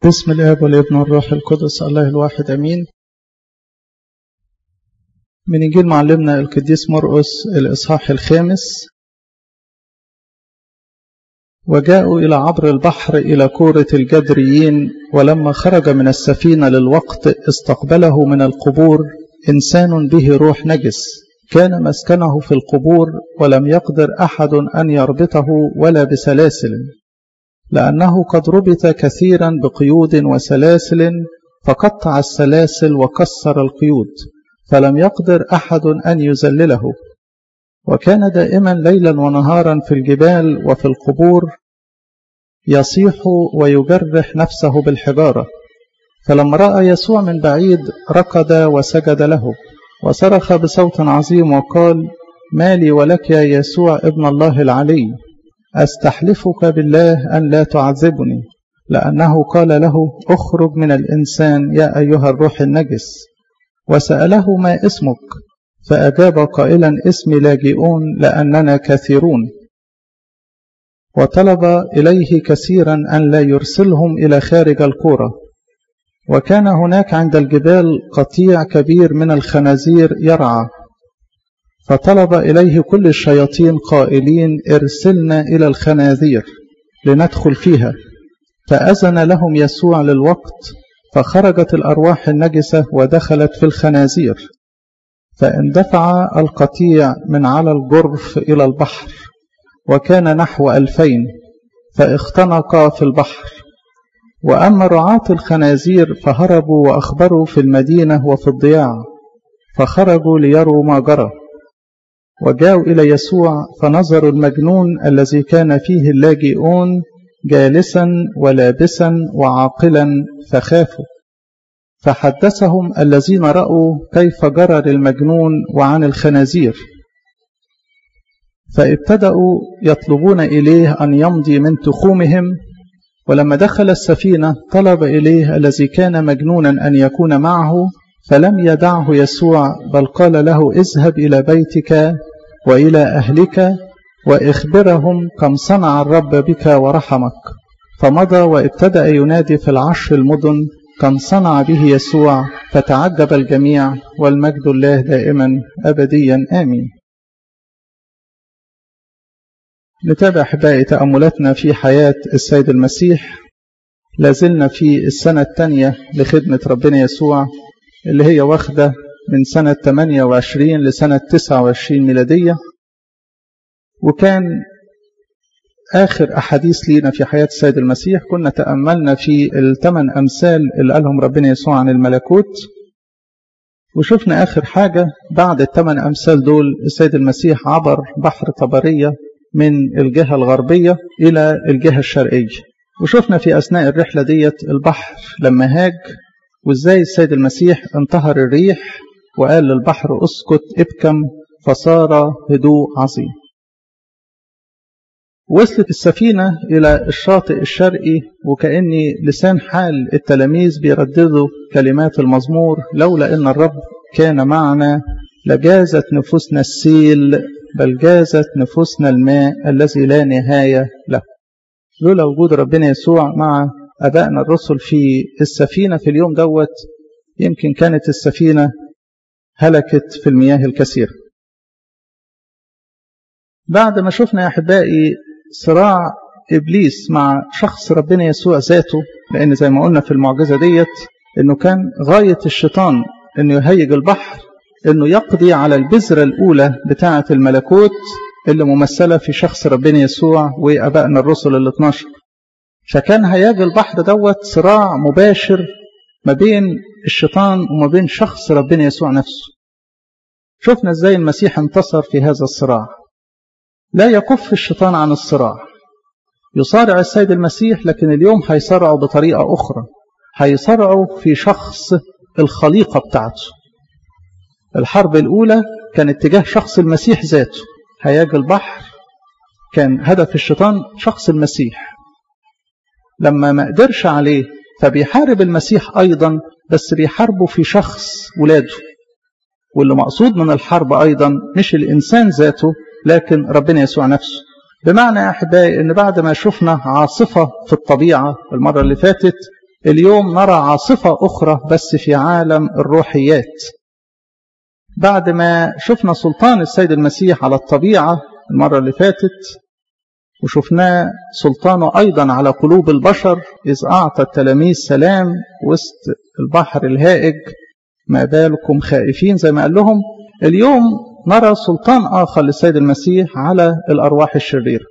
بسم الاب والابن والروح القدس الله الواحد امين من انجيل معلمنا القديس مرقس الاصحاح الخامس وجاءوا الى عبر البحر الى كوره الجدريين ولما خرج من السفينه للوقت استقبله من القبور انسان به روح نجس كان مسكنه في القبور ولم يقدر احد ان يربطه ولا بسلاسل لأنه قد ربط كثيرا بقيود وسلاسل فقطع السلاسل وكسر القيود فلم يقدر أحد أن يذلله وكان دائما ليلا ونهارا في الجبال وفي القبور يصيح ويجرح نفسه بالحجارة فلما رأى يسوع من بعيد ركض وسجد له وصرخ بصوت عظيم وقال ما لي ولك يا يسوع ابن الله العلي أستحلفك بالله أن لا تعذبني لأنه قال له اخرج من الإنسان يا أيها الروح النجس وسأله ما اسمك فأجاب قائلا اسمي لاجئون لأننا كثيرون وطلب إليه كثيرا أن لا يرسلهم إلى خارج القرى وكان هناك عند الجبال قطيع كبير من الخنازير يرعى فطلب إليه كل الشياطين قائلين ارسلنا إلى الخنازير لندخل فيها فأذن لهم يسوع للوقت فخرجت الأرواح النجسة ودخلت في الخنازير فاندفع القطيع من على الجرف إلى البحر وكان نحو ألفين فاختنقا في البحر وأما رعاة الخنازير فهربوا وأخبروا في المدينة وفي الضياع فخرجوا ليروا ما جرى وجاءوا إلى يسوع فنظروا المجنون الذي كان فيه اللاجئون جالسا ولابسا وعاقلا فخافوا فحدثهم الذين رأوا كيف جرى للمجنون وعن الخنازير فابتدأوا يطلبون إليه أن يمضي من تخومهم ولما دخل السفينة طلب إليه الذي كان مجنونا أن يكون معه فلم يدعه يسوع بل قال له اذهب إلى بيتك وإلى أهلك وإخبرهم كم صنع الرب بك ورحمك فمضى وابتدأ ينادي في العشر المدن كم صنع به يسوع فتعجب الجميع والمجد الله دائما أبديا آمين نتابع أحبائي تأملاتنا في حياة السيد المسيح لازلنا في السنة الثانية لخدمة ربنا يسوع اللي هي واخدة من سنة 28 لسنة 29 ميلادية وكان آخر أحاديث لينا في حياة السيد المسيح كنا تأملنا في الثمان أمثال اللي قالهم ربنا يسوع عن الملكوت وشفنا آخر حاجة بعد الثمان أمثال دول السيد المسيح عبر بحر طبرية من الجهة الغربية إلى الجهة الشرقية وشفنا في أثناء الرحلة ديت البحر لما هاج وإزاي السيد المسيح انتهر الريح وقال للبحر اسكت ابكم فصار هدوء عظيم وصلت السفينة إلى الشاطئ الشرقي وكأني لسان حال التلاميذ بيرددوا كلمات المزمور لولا أن الرب كان معنا لجازت نفوسنا السيل بل جازت نفوسنا الماء الذي لا نهاية له لولا وجود ربنا يسوع مع أبائنا الرسل في السفينة في اليوم دوت يمكن كانت السفينة هلكت في المياه الكثيرة بعد ما شفنا يا أحبائي صراع إبليس مع شخص ربنا يسوع ذاته لأن زي ما قلنا في المعجزة ديت إنه كان غاية الشيطان إنه يهيج البحر إنه يقضي على البذرة الأولى بتاعة الملكوت اللي ممثلة في شخص ربنا يسوع وأبائنا الرسل ال 12 فكان هياج البحر دوت صراع مباشر ما بين الشيطان وما بين شخص ربنا يسوع نفسه شفنا ازاي المسيح انتصر في هذا الصراع لا يكف الشيطان عن الصراع يصارع السيد المسيح لكن اليوم هيصارعه بطريقة أخرى هيصارعه في شخص الخليقة بتاعته الحرب الأولى كان اتجاه شخص المسيح ذاته هياج البحر كان هدف الشيطان شخص المسيح لما ما قدرش عليه فبيحارب المسيح أيضا بس بيحاربه في شخص ولاده واللي مقصود من الحرب أيضا مش الإنسان ذاته لكن ربنا يسوع نفسه بمعنى يا أحبائي أن بعد ما شفنا عاصفة في الطبيعة المرة اللي فاتت اليوم نرى عاصفة أخرى بس في عالم الروحيات بعد ما شفنا سلطان السيد المسيح على الطبيعة المرة اللي فاتت وشفناه سلطانه أيضا على قلوب البشر إذ أعطى التلاميذ سلام وسط البحر الهائج ما بالكم خائفين زي ما قال لهم اليوم نرى سلطان آخر للسيد المسيح على الأرواح الشريرة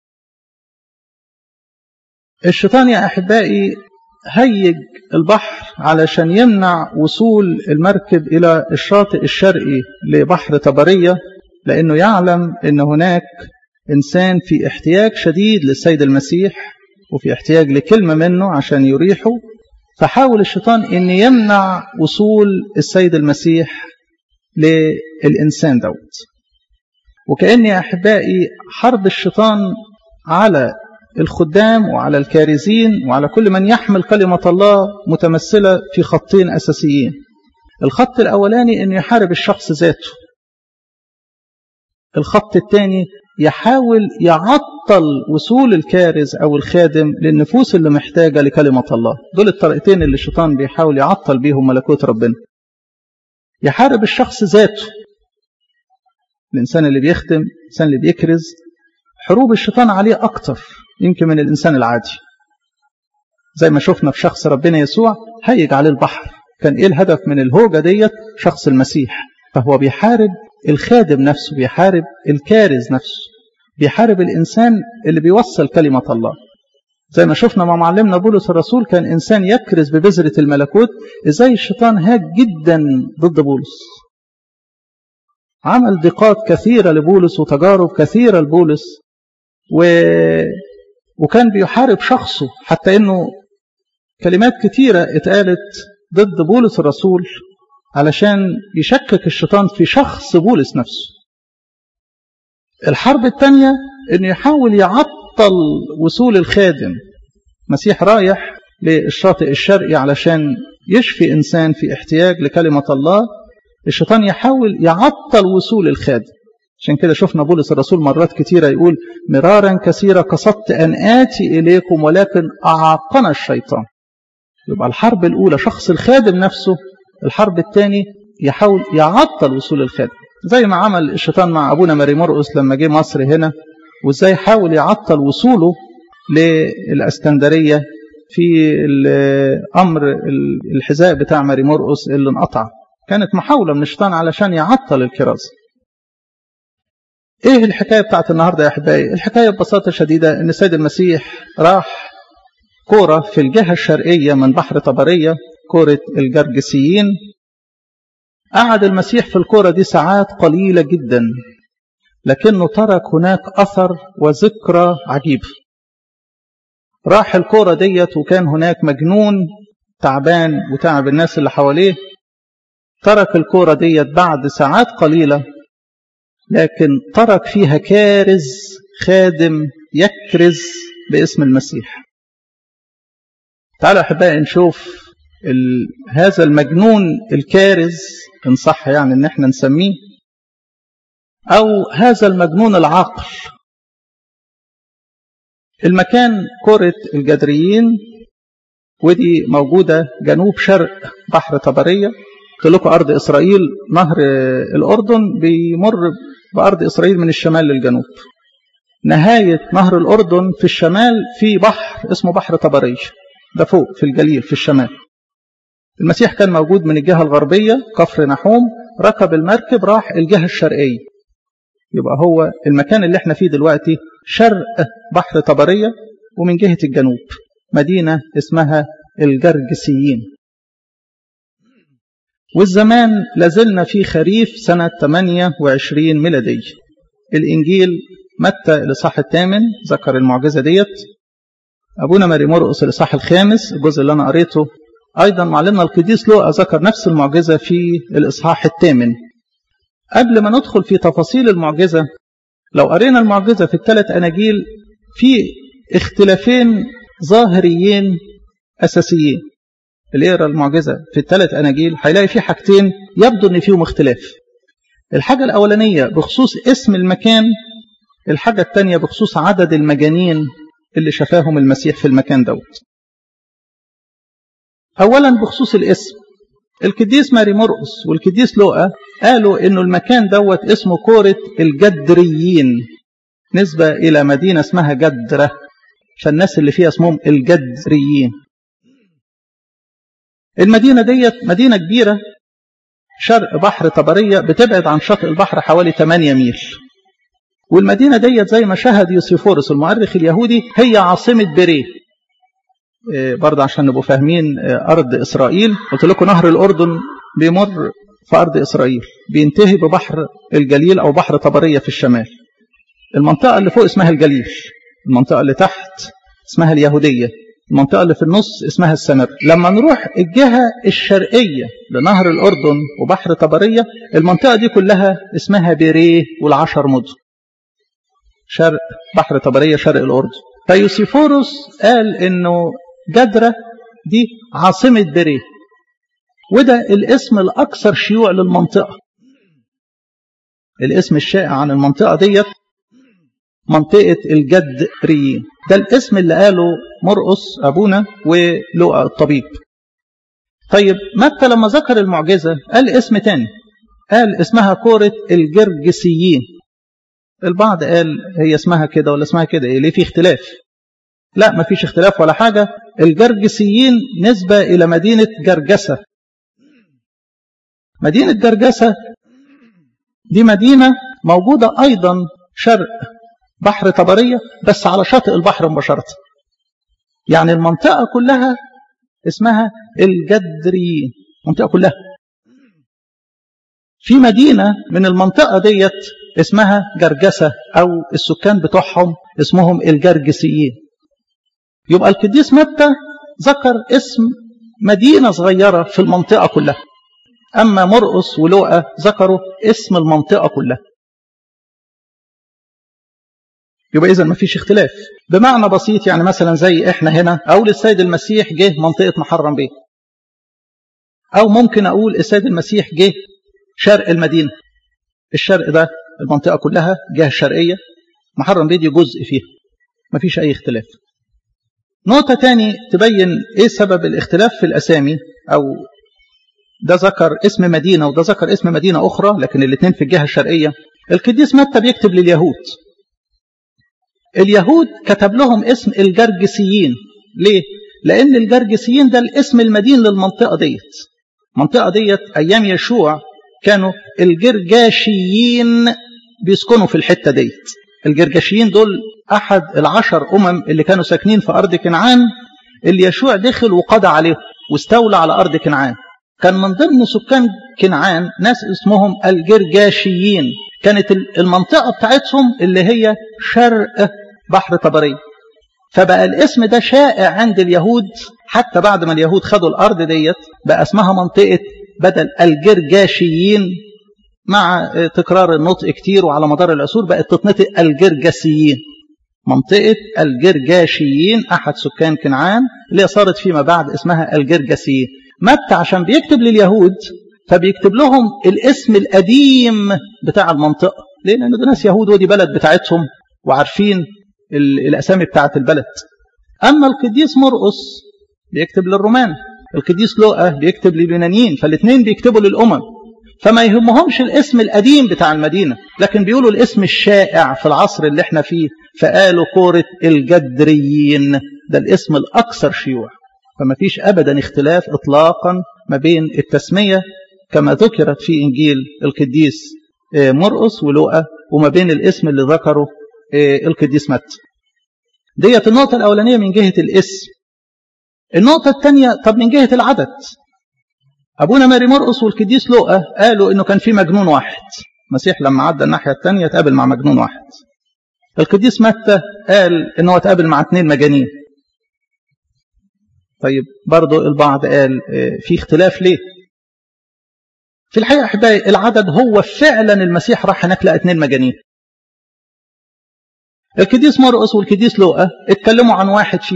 الشيطان يا أحبائي هيج البحر علشان يمنع وصول المركب إلى الشاطئ الشرقي لبحر طبرية لأنه يعلم أن هناك إنسان في احتياج شديد للسيد المسيح وفي احتياج لكلمة منه عشان يريحه فحاول الشيطان أن يمنع وصول السيد المسيح للإنسان دوت وكأن يا أحبائي حرب الشيطان على الخدام وعلى الكارزين وعلى كل من يحمل كلمة الله متمثلة في خطين أساسيين الخط الأولاني أنه يحارب الشخص ذاته الخط الثاني يحاول يعطل وصول الكارز أو الخادم للنفوس اللي محتاجة لكلمة الله دول الطريقتين اللي الشيطان بيحاول يعطل بيهم ملكوت ربنا يحارب الشخص ذاته الإنسان اللي بيخدم الإنسان اللي بيكرز حروب الشيطان عليه أكتر يمكن من الإنسان العادي زي ما شفنا في شخص ربنا يسوع هيج عليه البحر كان إيه الهدف من الهوجة ديت شخص المسيح فهو بيحارب الخادم نفسه بيحارب الكارز نفسه بيحارب الإنسان اللي بيوصل كلمة الله زي ما شفنا مع معلمنا بولس الرسول كان إنسان يكرز ببذرة الملكوت إزاي الشيطان هاج جدا ضد بولس عمل ضيقات كثيرة لبولس وتجارب كثيرة لبولس و... وكان بيحارب شخصه حتى انه كلمات كتيرة اتقالت ضد بولس الرسول علشان يشكك الشيطان في شخص بولس نفسه الحرب الثانية انه يحاول يعطل وصول الخادم مسيح رايح للشاطئ الشرقي علشان يشفي انسان في احتياج لكلمة الله الشيطان يحاول يعطل وصول الخادم عشان كده شفنا بولس الرسول مرات كتيرة يقول مرارا كثيرة قصدت أن آتي إليكم ولكن أعاقنا الشيطان يبقى الحرب الأولى شخص الخادم نفسه الحرب الثاني يحاول يعطل وصول الخادم زي ما عمل الشيطان مع أبونا ماري مرقس لما جه مصر هنا وازاي حاول يعطل وصوله للأسكندرية في الأمر الحذاء بتاع ماري مرقس اللي انقطع كانت محاولة من الشيطان علشان يعطل الكرازة ايه الحكاية بتاعت النهاردة يا احبائي الحكاية ببساطة شديدة ان السيد المسيح راح كورة في الجهة الشرقية من بحر طبرية كورة الجرجسيين قعد المسيح في الكورة دي ساعات قليلة جدا لكنه ترك هناك أثر وذكرى عجيبة راح الكورة ديت وكان هناك مجنون تعبان وتعب الناس اللي حواليه ترك الكورة ديت بعد ساعات قليلة لكن ترك فيها كارز خادم يكرز باسم المسيح تعالوا أحبائي نشوف ال... هذا المجنون الكارز إن صح يعني إن احنا نسميه أو هذا المجنون العاقل المكان كرة الجدريين ودي موجودة جنوب شرق بحر طبرية قلت لكم أرض إسرائيل نهر الأردن بيمر بأرض إسرائيل من الشمال للجنوب نهاية نهر الأردن في الشمال في بحر اسمه بحر طبرية ده فوق في الجليل في الشمال المسيح كان موجود من الجهة الغربية كفر نحوم ركب المركب راح الجهة الشرقية يبقى هو المكان اللي احنا فيه دلوقتي شرق بحر طبرية ومن جهة الجنوب مدينة اسمها الجرجسيين والزمان لازلنا في خريف سنة 28 ميلادية الإنجيل متى الإصحاح الثامن ذكر المعجزة ديت أبونا ماري مرقس الإصحاح الخامس الجزء اللي أنا قريته أيضا معلمنا القديس لوقا ذكر نفس المعجزة في الإصحاح الثامن قبل ما ندخل في تفاصيل المعجزة لو قرينا المعجزة في الثلاث أناجيل في اختلافين ظاهريين أساسيين اللي يقرا المعجزة في الثلاث أناجيل هيلاقي في حاجتين يبدو أن فيهم اختلاف الحاجة الأولانية بخصوص اسم المكان الحاجة الثانية بخصوص عدد المجانين اللي شفاهم المسيح في المكان دوت أولا بخصوص الاسم القديس ماري مرقس والقديس لوقا قالوا إنه المكان دوت اسمه كورة الجدريين نسبة إلى مدينة اسمها جدرة فالناس اللي فيها اسمهم الجدريين المدينة ديت مدينة كبيرة شرق بحر طبرية بتبعد عن شاطئ البحر حوالي 8 ميل والمدينة ديت زي ما شهد يوسيفورس المؤرخ اليهودي هي عاصمة بريه برضه عشان نبقوا فاهمين أرض إسرائيل قلت لكم نهر الأردن بيمر في أرض إسرائيل بينتهي ببحر الجليل أو بحر طبرية في الشمال المنطقة اللي فوق اسمها الجليل المنطقة اللي تحت اسمها اليهودية المنطقة اللي في النص اسمها السمر لما نروح الجهة الشرقية لنهر الأردن وبحر طبرية المنطقة دي كلها اسمها بيريه والعشر مدن شرق بحر طبرية شرق الأردن فيوسيفوروس قال إنه جدرة دي عاصمة بيريه وده الاسم الأكثر شيوع للمنطقة الاسم الشائع عن المنطقة ديت منطقة الجدريين ده الاسم اللي قاله مرقس أبونا ولوقا الطبيب طيب متى لما ذكر المعجزة قال اسم تاني قال اسمها كورة الجرجسيين البعض قال هي اسمها كده ولا اسمها كده ليه في اختلاف لا ما فيش اختلاف ولا حاجة الجرجسيين نسبة إلى مدينة جرجسة مدينة جرجسة دي مدينة موجودة أيضا شرق بحر طبرية بس على شاطئ البحر مباشرة يعني المنطقة كلها اسمها الجدريين المنطقة كلها في مدينة من المنطقة ديت اسمها جرجسة أو السكان بتوعهم اسمهم الجرجسيين يبقى القديس متى ذكر اسم مدينة صغيرة في المنطقة كلها أما مرقس ولوقا ذكروا اسم المنطقة كلها يبقى إذا ما فيش اختلاف بمعنى بسيط يعني مثلا زي إحنا هنا أقول السيد المسيح جه منطقة محرم بيه أو ممكن أقول السيد المسيح جه شرق المدينة الشرق ده المنطقة كلها جهة الشرقية محرم بيه دي جزء فيها ما فيش أي اختلاف نقطة تاني تبين إيه سبب الاختلاف في الأسامي أو ده ذكر اسم مدينة وده ذكر اسم مدينة أخرى لكن الاثنين في الجهة الشرقية القديس متى بيكتب لليهود اليهود كتب لهم اسم الجرجسيين ليه؟ لأن الجرجسيين ده الاسم المدين للمنطقة ديت المنطقة ديت أيام يشوع كانوا الجرجاشيين بيسكنوا في الحتة ديت الجرجاشيين دول أحد العشر أمم اللي كانوا ساكنين في أرض كنعان اللي يشوع دخل وقضى عليهم واستولى على أرض كنعان كان من ضمن سكان كنعان ناس اسمهم الجرجاشيين كانت المنطقة بتاعتهم اللي هي شرق بحر طبرية فبقى الاسم ده شائع عند اليهود حتى بعد ما اليهود خدوا الأرض ديت بقى اسمها منطقة بدل الجرجاشيين مع تكرار النطق كتير وعلى مدار العصور بقت تتنطق الجرجسيين منطقة الجرجاشيين أحد سكان كنعان اللي صارت فيما بعد اسمها الجرجسيين متى عشان بيكتب لليهود فبيكتب لهم الاسم القديم بتاع المنطقة ليه؟ لأن دول ناس يهود ودي بلد بتاعتهم وعارفين الأسامي بتاعت البلد أما القديس مرقس بيكتب للرومان القديس لوقا بيكتب لليونانيين فالاثنين بيكتبوا للأمم فما يهمهمش الاسم القديم بتاع المدينة لكن بيقولوا الاسم الشائع في العصر اللي احنا فيه فقالوا كورة الجدريين ده الاسم الأكثر شيوع فما فيش أبدا اختلاف إطلاقا ما بين التسمية كما ذكرت في إنجيل القديس مرقس ولوقا وما بين الاسم اللي ذكره القديس متى ديت النقطة الأولانية من جهة الاسم النقطة الثانية طب من جهة العدد أبونا ماري مرقس والقديس لوقا قالوا إنه كان في مجنون واحد المسيح لما عدى الناحية الثانية تقابل مع مجنون واحد القديس متى قال إنه تقابل مع اثنين مجانين طيب برضو البعض قال في اختلاف ليه في الحقيقة أحبائي العدد هو فعلا المسيح راح هناك لقى اثنين مجانين القديس مرقس والقديس لوقا اتكلموا عن واحد فيهم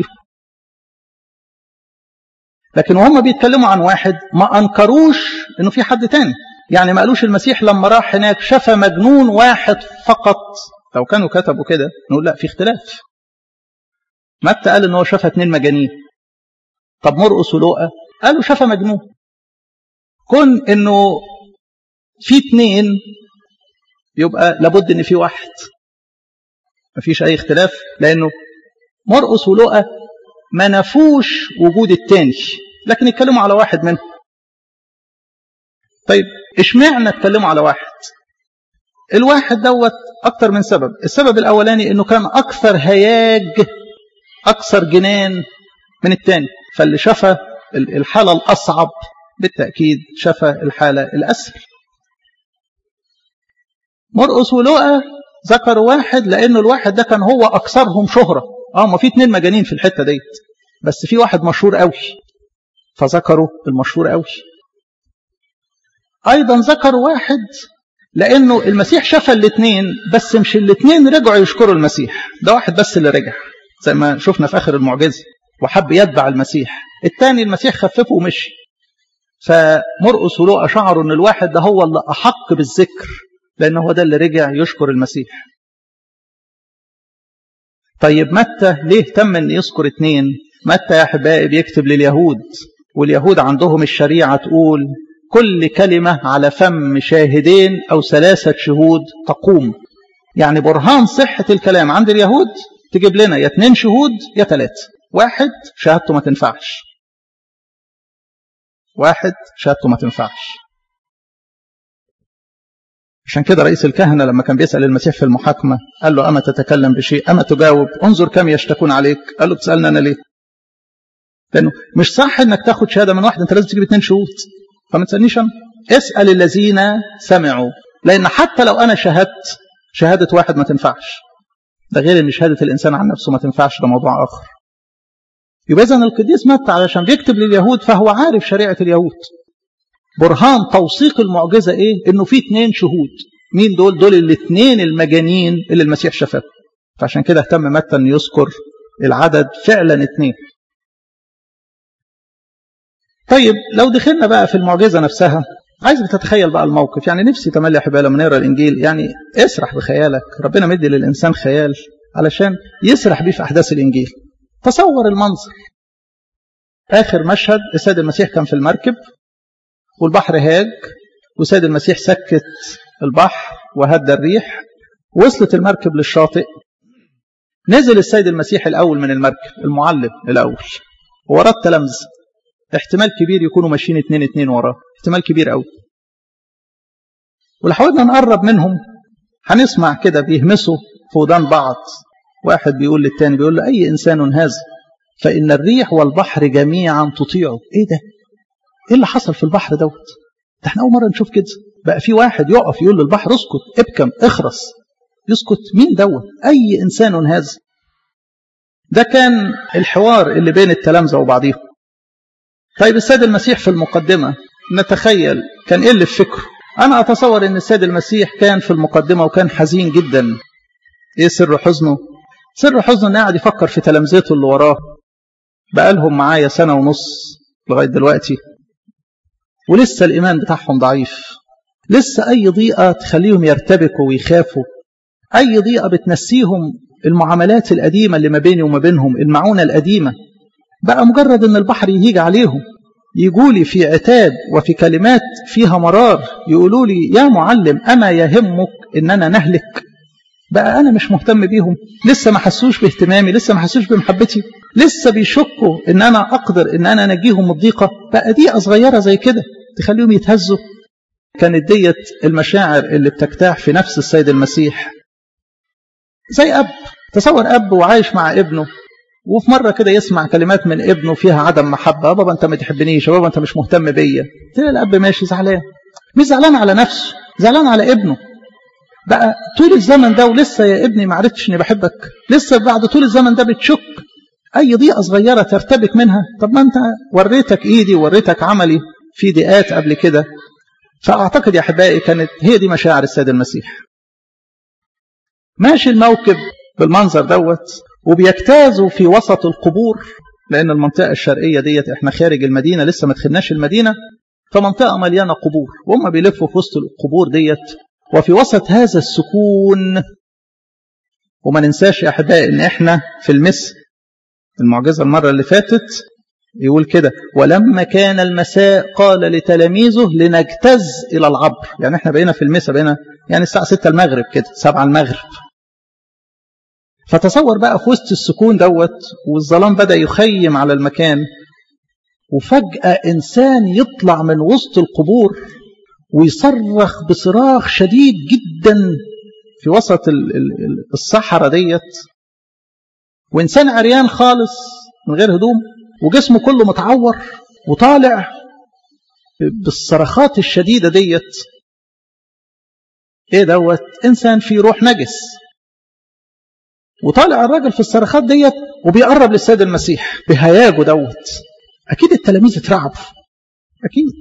لكن وهم بيتكلموا عن واحد ما أنكروش إنه في حد تاني يعني ما قالوش المسيح لما راح هناك شفى مجنون واحد فقط لو كانوا كتبوا كده نقول لا في اختلاف متى قال إن هو شفى اثنين مجانين طب مرقس ولوقا قالوا شفى مجنون كون انه في اتنين يبقى لابد ان في واحد مفيش اي اختلاف لانه مرقس ولقى ما نفوش وجود التاني لكن يتكلموا على واحد منهم طيب اشمعنى اتكلموا على واحد الواحد دوت اكتر من سبب السبب الاولاني انه كان اكثر هياج اكثر جنان من التاني فاللي شفى الحاله الاصعب بالتاكيد شفى الحاله الاسهل مرقس ولقى ذكروا واحد لانه الواحد ده كان هو اكثرهم شهره اه ما في اتنين مجانين في الحته ديت بس في واحد مشهور قوي فذكروا المشهور قوي ايضا ذكروا واحد لانه المسيح شفى الاثنين بس مش الاثنين رجعوا يشكروا المسيح ده واحد بس اللي رجع زي ما شفنا في اخر المعجزه وحب يتبع المسيح الثاني المسيح خففه ومشي فمرقس ولوقا شعروا ان الواحد ده هو اللي احق بالذكر لانه هو ده اللي رجع يشكر المسيح طيب متى ليه تم ان يذكر اثنين متى يا احبائي بيكتب لليهود واليهود عندهم الشريعه تقول كل كلمة على فم شاهدين أو ثلاثة شهود تقوم يعني برهان صحة الكلام عند اليهود تجيب لنا يا اتنين شهود يا ثلاثة واحد شهادته ما تنفعش واحد شهادته ما تنفعش عشان كده رئيس الكهنة لما كان بيسأل المسيح في المحاكمة قال له أما تتكلم بشيء أما تجاوب انظر كم يشتكون عليك قال له بتسألنا أنا ليه لأنه مش صح إنك تاخد شهادة من واحد أنت لازم تجيب اتنين شهود فما تسألنيش أنا اسأل الذين سمعوا لأن حتى لو أنا شهدت شهادة واحد ما تنفعش ده غير أن شهادة الإنسان عن نفسه ما تنفعش ده موضوع آخر يبقى إذن القديس متى علشان بيكتب لليهود فهو عارف شريعة اليهود برهان توثيق المعجزة إيه؟ إنه في اتنين شهود مين دول؟ دول الاثنين المجانين اللي المسيح شافهم فعشان كده اهتم متى أن يذكر العدد فعلا اتنين طيب لو دخلنا بقى في المعجزة نفسها عايزك تتخيل بقى الموقف يعني نفسي تملي يا حبايبي لما نقرا الانجيل يعني اسرح بخيالك ربنا مدي للانسان خيال علشان يسرح بيه في احداث الانجيل تصور المنظر اخر مشهد السيد المسيح كان في المركب والبحر هاج والسيد المسيح سكت البحر وهدى الريح وصلت المركب للشاطئ نزل السيد المسيح الاول من المركب المعلم الاول وراه التلامذه احتمال كبير يكونوا ماشيين اتنين اتنين وراه احتمال كبير قوي ولو حاولنا نقرب منهم هنسمع كده بيهمسوا في ودان بعض واحد بيقول للتاني بيقول له اي انسان هذا فان الريح والبحر جميعا تطيعه ايه ده ايه اللي حصل في البحر دوت ده احنا اول مره نشوف كده بقى في واحد يقف يقول للبحر اسكت ابكم اخرس يسكت مين دوت اي انسان هذا ده كان الحوار اللي بين التلامذه وبعضيهم طيب السيد المسيح في المقدمة نتخيل كان إيه اللي في فكره أنا أتصور أن السيد المسيح كان في المقدمة وكان حزين جدا إيه سر حزنه سر حزنه أنه قاعد يفكر في تلامذته اللي وراه بقالهم معايا سنة ونص لغاية دلوقتي ولسه الإيمان بتاعهم ضعيف لسه أي ضيقة تخليهم يرتبكوا ويخافوا أي ضيقة بتنسيهم المعاملات القديمة اللي ما بيني وما بينهم المعونة القديمة بقى مجرد ان البحر يهيج عليهم يقولي في عتاب وفي كلمات فيها مرار يقولوا لي يا معلم أما يهمك إننا نهلك بقى أنا مش مهتم بيهم لسه ما حسوش باهتمامي لسه ما حسوش بمحبتي لسه بيشكوا إن أنا أقدر إن أنا أنجيهم من الضيقة بقى دقيقة صغيرة زي كده تخليهم يتهزوا كانت ديت المشاعر اللي بتجتاح في نفس السيد المسيح زي أب تصور أب وعايش مع ابنه وفي مرة كده يسمع كلمات من ابنه فيها عدم محبة بابا أنت ما تحبنيش بابا أنت مش مهتم بيا تلاقي الأب ماشي زعلان مش زعلان على نفسه زعلان على ابنه بقى طول الزمن ده ولسه يا ابني ما عرفتش اني بحبك لسه بعد طول الزمن ده بتشك اي ضيقه صغيره ترتبك منها طب ما انت وريتك ايدي ووريتك عملي في ضيقات قبل كده فاعتقد يا احبائي كانت هي دي مشاعر السيد المسيح ماشي الموكب بالمنظر دوت وبيجتازوا في وسط القبور لان المنطقه الشرقيه ديت احنا خارج المدينه لسه ما دخلناش المدينه فمنطقه مليانه قبور وهم بيلفوا في وسط القبور ديت وفي وسط هذا السكون وما ننساش يا احبائي ان احنا في المس المعجزه المره اللي فاتت يقول كده ولما كان المساء قال لتلاميذه لنجتز إلى العبر يعني احنا بقينا في المساء بقينا يعني الساعة 6 المغرب كده 7 المغرب فتصور بقى في وسط السكون دوت والظلام بدأ يخيم على المكان وفجأة إنسان يطلع من وسط القبور ويصرخ بصراخ شديد جدا في وسط الصحراء ديت وإنسان عريان خالص من غير هدوم وجسمه كله متعور وطالع بالصرخات الشديدة ديت ايه دوت انسان فيه روح نجس وطالع الراجل في الصرخات ديت وبيقرب للسيد المسيح بهياجه دوت اكيد التلاميذ اترعبوا اكيد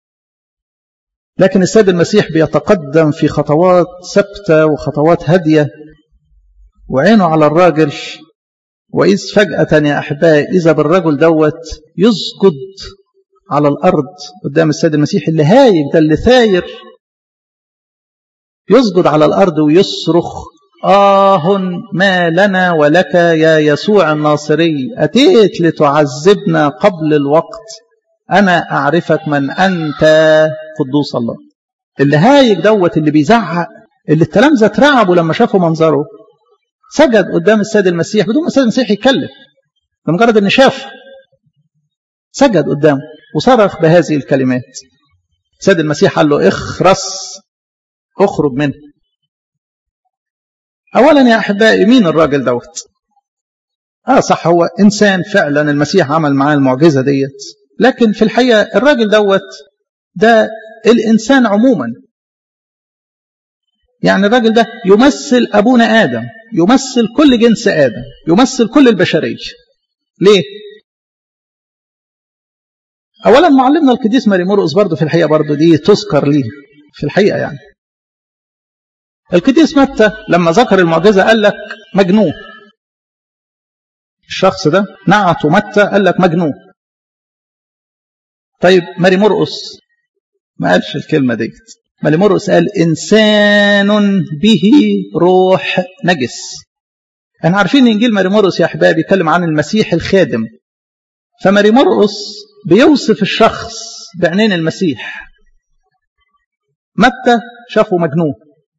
لكن السيد المسيح بيتقدم في خطوات ثابته وخطوات هاديه وعينه على الراجل وإذ فجأة يا أحبائي إذا بالرجل دوت يسجد على الأرض قدام السيد المسيح اللي هايج ده اللي ثاير يسجد على الأرض ويصرخ آه ما لنا ولك يا يسوع الناصري أتيت لتعذبنا قبل الوقت أنا أعرفك من أنت قدوس الله اللي هايج دوت اللي بيزعق اللي التلامذة اترعبوا لما شافوا منظره سجد قدام السيد المسيح بدون ما السيد المسيح يتكلم بمجرد ان شاف سجد قدامه وصرخ بهذه الكلمات السيد المسيح قال له اخرس اخرج منه اولا يا احبائي مين الراجل دوت اه صح هو انسان فعلا المسيح عمل معاه المعجزه ديت لكن في الحقيقه الراجل دوت ده الانسان عموما يعني الراجل ده يمثل ابونا ادم يمثل كل جنس آدم يمثل كل البشرية ليه؟ أولا معلمنا القديس ماري مرقس برضه في الحقيقة برضه دي تذكر ليه في الحقيقة يعني القديس متى لما ذكر المعجزة قال لك مجنون الشخص ده نعته متى قال لك مجنون طيب ماري مرقس ما قالش الكلمة ديت ماري مرقس قال إنسان به روح نجس احنا عارفين ان انجيل ماري مرقس يا احبابي بيتكلم عن المسيح الخادم فماري مرقس بيوصف الشخص بعينين المسيح متى شافه مجنون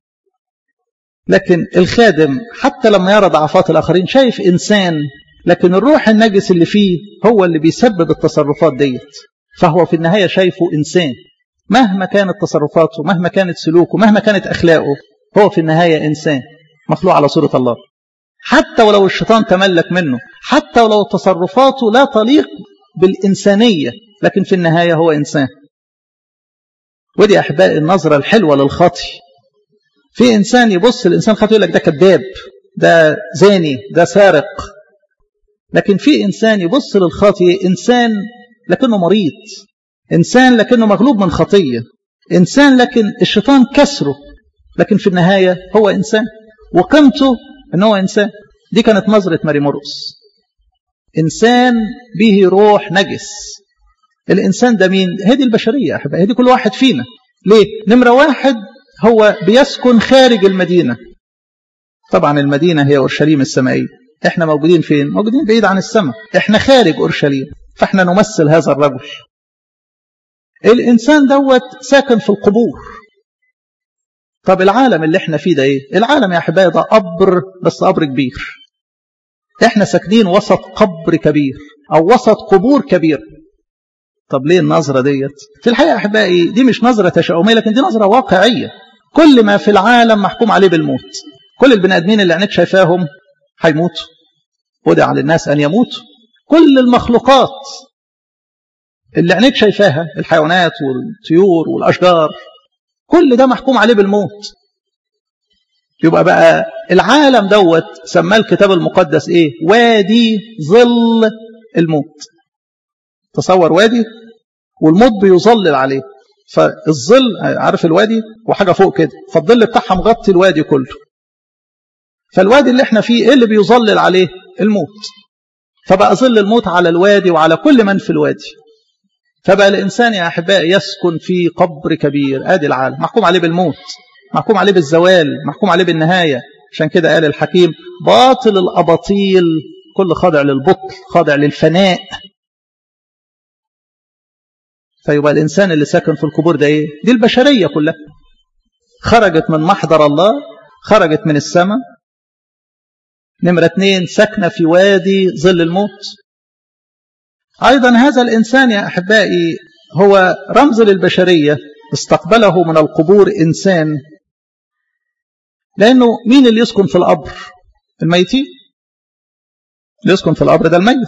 لكن الخادم حتى لما يرى ضعفات الاخرين شايف انسان لكن الروح النجس اللي فيه هو اللي بيسبب التصرفات ديت فهو في النهايه شايفه انسان مهما كانت تصرفاته مهما كانت سلوكه مهما كانت أخلاقه هو في النهاية إنسان مخلوق على صورة الله حتى ولو الشيطان تملك منه حتى ولو تصرفاته لا تليق بالإنسانية لكن في النهاية هو إنسان ودي أحبائي النظرة الحلوة للخاطي في إنسان يبص الإنسان خاطي يقول لك ده كذاب ده زاني ده سارق لكن في إنسان يبص للخاطي إنسان لكنه مريض إنسان لكنه مغلوب من خطية إنسان لكن الشيطان كسره لكن في النهاية هو إنسان وقيمته أنه هو إنسان دي كانت نظرة ماري مرقس إنسان به روح نجس الإنسان ده مين؟ هذه البشرية أحبائي هذه كل واحد فينا ليه؟ نمرة واحد هو بيسكن خارج المدينة طبعا المدينة هي أورشليم السمائية احنا موجودين فين؟ موجودين بعيد عن السماء احنا خارج أورشليم فاحنا نمثل هذا الرجل الإنسان دوت ساكن في القبور طب العالم اللي احنا فيه ده ايه العالم يا احبائي ده قبر بس قبر كبير احنا ساكنين وسط قبر كبير او وسط قبور كبير طب ليه النظرة ديت في الحقيقة احبائي دي مش نظرة تشاؤمية لكن دي نظرة واقعية كل ما في العالم محكوم عليه بالموت كل البني ادمين اللي عينيك شايفاهم هيموتوا ودع للناس ان يموتوا كل المخلوقات اللي عينيك شايفاها الحيوانات والطيور والاشجار كل ده محكوم عليه بالموت يبقى بقى العالم دوت سماه الكتاب المقدس ايه وادي ظل الموت تصور وادي والموت بيظلل عليه فالظل عارف الوادي وحاجه فوق كده فالظل بتاعها مغطي الوادي كله فالوادي اللي احنا فيه ايه اللي بيظلل عليه الموت فبقى ظل الموت على الوادي وعلى كل من في الوادي فبقى الإنسان يا أحبائي يسكن في قبر كبير آدي العالم محكوم عليه بالموت محكوم عليه بالزوال محكوم عليه بالنهاية عشان كده قال الحكيم باطل الأباطيل كل خاضع للبطل خاضع للفناء فيبقى الإنسان اللي ساكن في القبور ده إيه دي البشرية كلها خرجت من محضر الله خرجت من السماء نمرة اثنين ساكنة في وادي ظل الموت أيضا هذا الإنسان يا أحبائي هو رمز للبشرية استقبله من القبور إنسان لأنه مين اللي يسكن في القبر الميتين اللي يسكن في القبر ده الميت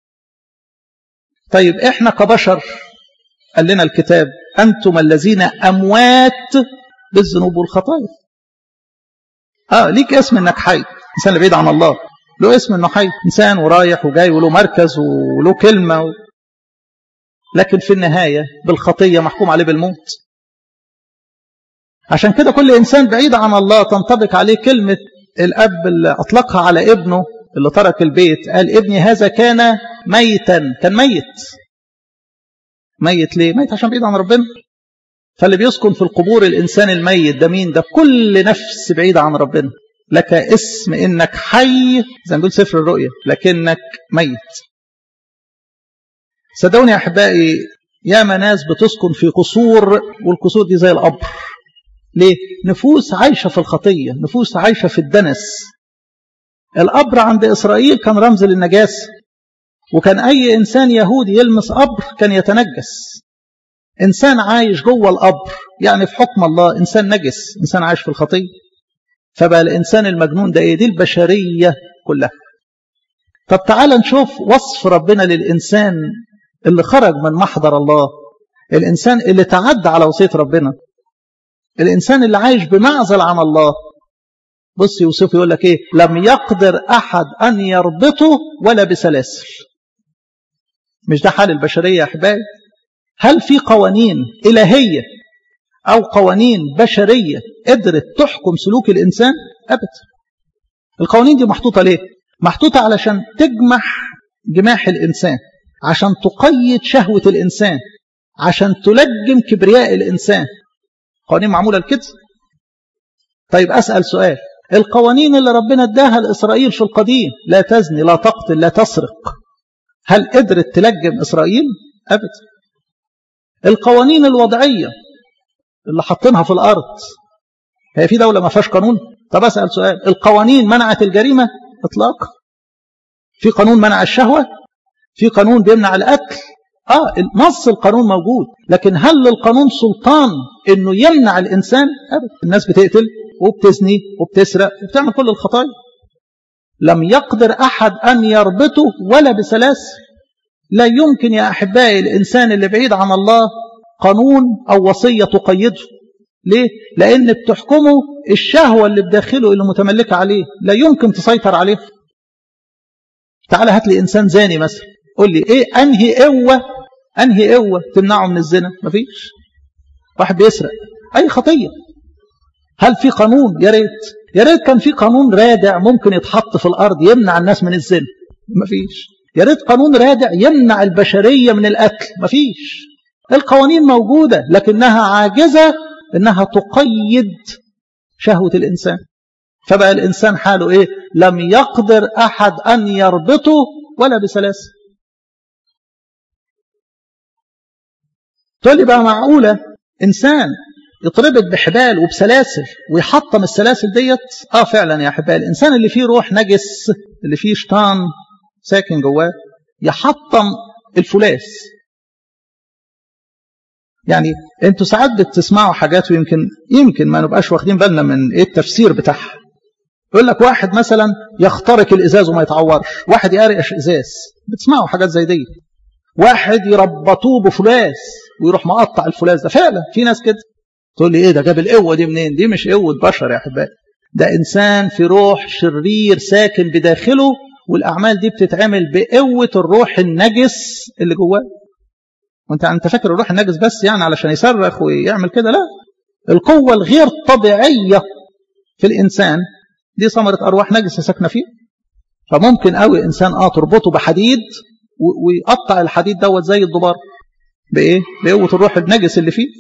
طيب إحنا كبشر قال لنا الكتاب أنتم الذين أموات بالذنوب والخطايا آه ليك اسم إنك حي إنسان اللي بعيد عن الله له اسم إنه حي إنسان ورايح وجاي وله مركز وله كلمة و... لكن في النهاية بالخطية محكوم عليه بالموت عشان كده كل إنسان بعيد عن الله تنطبق عليه كلمة الأب اللي أطلقها على ابنه اللي ترك البيت قال ابني هذا كان ميتا كان ميت ميت ليه ميت عشان بعيد عن ربنا فاللي بيسكن في القبور الإنسان الميت ده مين ده كل نفس بعيدة عن ربنا لك اسم إنك حي زي ما نقول سفر الرؤيا لكنك ميت صدقوني يا أحبائي ياما ناس بتسكن في قصور والقصور دي زي القبر ليه؟ نفوس عايشة في الخطية نفوس عايشة في الدنس القبر عند إسرائيل كان رمز للنجاسة وكان أي إنسان يهودي يلمس قبر كان يتنجس إنسان عايش جوه القبر يعني في حكم الله إنسان نجس إنسان عايش في الخطية فبقى الإنسان المجنون ده إيه دي البشرية كلها طب تعال نشوف وصف ربنا للإنسان اللي خرج من محضر الله الإنسان اللي تعدى على وصية ربنا الإنسان اللي عايش بمعزل عن الله بص يوسف يقول لك إيه لم يقدر أحد أن يربطه ولا بسلاسل مش ده حال البشرية يا أحبائي هل في قوانين إلهية أو قوانين بشرية قدرت تحكم سلوك الإنسان أبدا القوانين دي محطوطة ليه محطوطة علشان تجمح جماح الإنسان عشان تقيد شهوة الإنسان عشان تلجم كبرياء الإنسان قوانين معمولة لكده طيب أسأل سؤال القوانين اللي ربنا اداها لإسرائيل في القديم لا تزني لا تقتل لا تسرق هل قدرت تلجم إسرائيل أبدا القوانين الوضعية اللي حاطينها في الأرض هي في دولة ما فيهاش قانون طب أسأل سؤال القوانين منعت الجريمة إطلاقا في قانون منع الشهوة في قانون بيمنع القتل آه نص القانون موجود لكن هل للقانون سلطان انه يمنع الانسان ابدا الناس بتقتل وبتزني وبتسرق وبتعمل كل الخطايا لم يقدر احد ان يربطه ولا بسلاسل لا يمكن يا احبائي الانسان اللي بعيد عن الله قانون او وصيه تقيده ليه لان بتحكمه الشهوه اللي بداخله اللي متملكه عليه لا يمكن تسيطر عليه تعال هات لي انسان زاني مثلا قول لي ايه انهي قوه انهي قوه تمنعه من الزنا مفيش واحد بيسرق اي خطيه هل في قانون يا ريت يا ريت كان في قانون رادع ممكن يتحط في الارض يمنع الناس من الزنا مفيش يا ريت قانون رادع يمنع البشريه من القتل مفيش القوانين موجوده لكنها عاجزه انها تقيد شهوه الانسان فبقى الانسان حاله ايه لم يقدر احد ان يربطه ولا بسلاسل تقول لي بقى معقولة إنسان يتربط بحبال وبسلاسل ويحطم السلاسل ديت اه فعلا يا احبائي الانسان اللي فيه روح نجس اللي فيه شيطان ساكن جواه يحطم الفولاس يعني انتوا ساعات بتسمعوا حاجات ويمكن يمكن ما نبقاش واخدين بالنا من ايه التفسير بتاعها يقول لك واحد مثلا يخترق الازاز وما يتعورش واحد يقرقش ازاز بتسمعوا حاجات زي دي واحد يربطوه بفولاس ويروح مقطع الفولاس ده فعلا في ناس كده تقول لي ايه ده جاب القوه دي منين دي مش قوه بشر يا احبائي ده انسان في روح شرير ساكن بداخله والاعمال دي بتتعمل بقوه الروح النجس اللي جواه وانت انت فاكر الروح النجس بس يعني علشان يصرخ ويعمل كده لا القوه الغير طبيعيه في الانسان دي ثمره ارواح نجسه ساكنه فيه فممكن قوي انسان اه تربطه بحديد ويقطع الحديد دوت زي الضبار بايه بقوه الروح النجس اللي فيه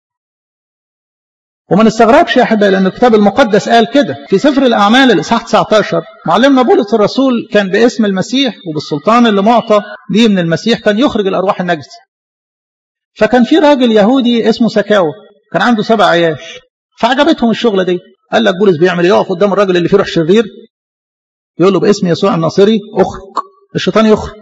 وما نستغربش يا احبائي لان الكتاب المقدس قال كده في سفر الاعمال الاصحاح 19 معلمنا بولس الرسول كان باسم المسيح وبالسلطان اللي معطى ليه من المسيح كان يخرج الارواح النجسه فكان في راجل يهودي اسمه سكاوى كان عنده سبع عيال فعجبتهم الشغله دي قال لك بولس بيعمل ايه يقف قدام الراجل اللي فيه روح شرير يقول له باسم يسوع الناصري اخرج الشيطان يخرج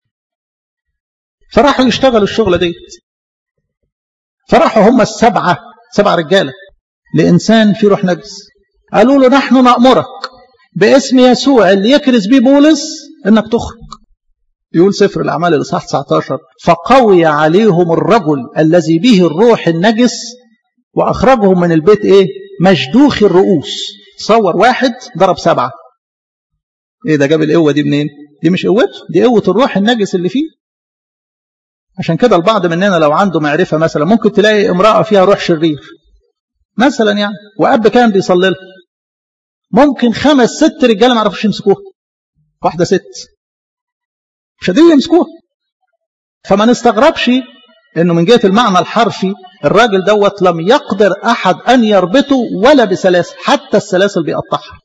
فراحوا يشتغلوا الشغله دي فراحوا هم السبعه سبع رجاله لانسان في روح نجس قالوا له نحن نامرك باسم يسوع اللي يكرز بيه بولس انك تخرج يقول سفر الاعمال الاصحاح 19 فقوي عليهم الرجل الذي به الروح النجس واخرجهم من البيت ايه مشدوخ الرؤوس تصور واحد ضرب سبعه ايه ده جاب القوه دي منين دي مش قوته دي قوه الروح النجس اللي فيه عشان كده البعض مننا لو عنده معرفه مثلا ممكن تلاقي امراه فيها روح شرير مثلا يعني واب كان بيصلي لها ممكن خمس ست رجاله ما يعرفوش يمسكوها واحده ست مش قادرين يمسكوها فما نستغربش انه من جهه المعنى الحرفي الراجل دوت لم يقدر احد ان يربطه ولا بسلاسل حتى السلاسل بيقطعها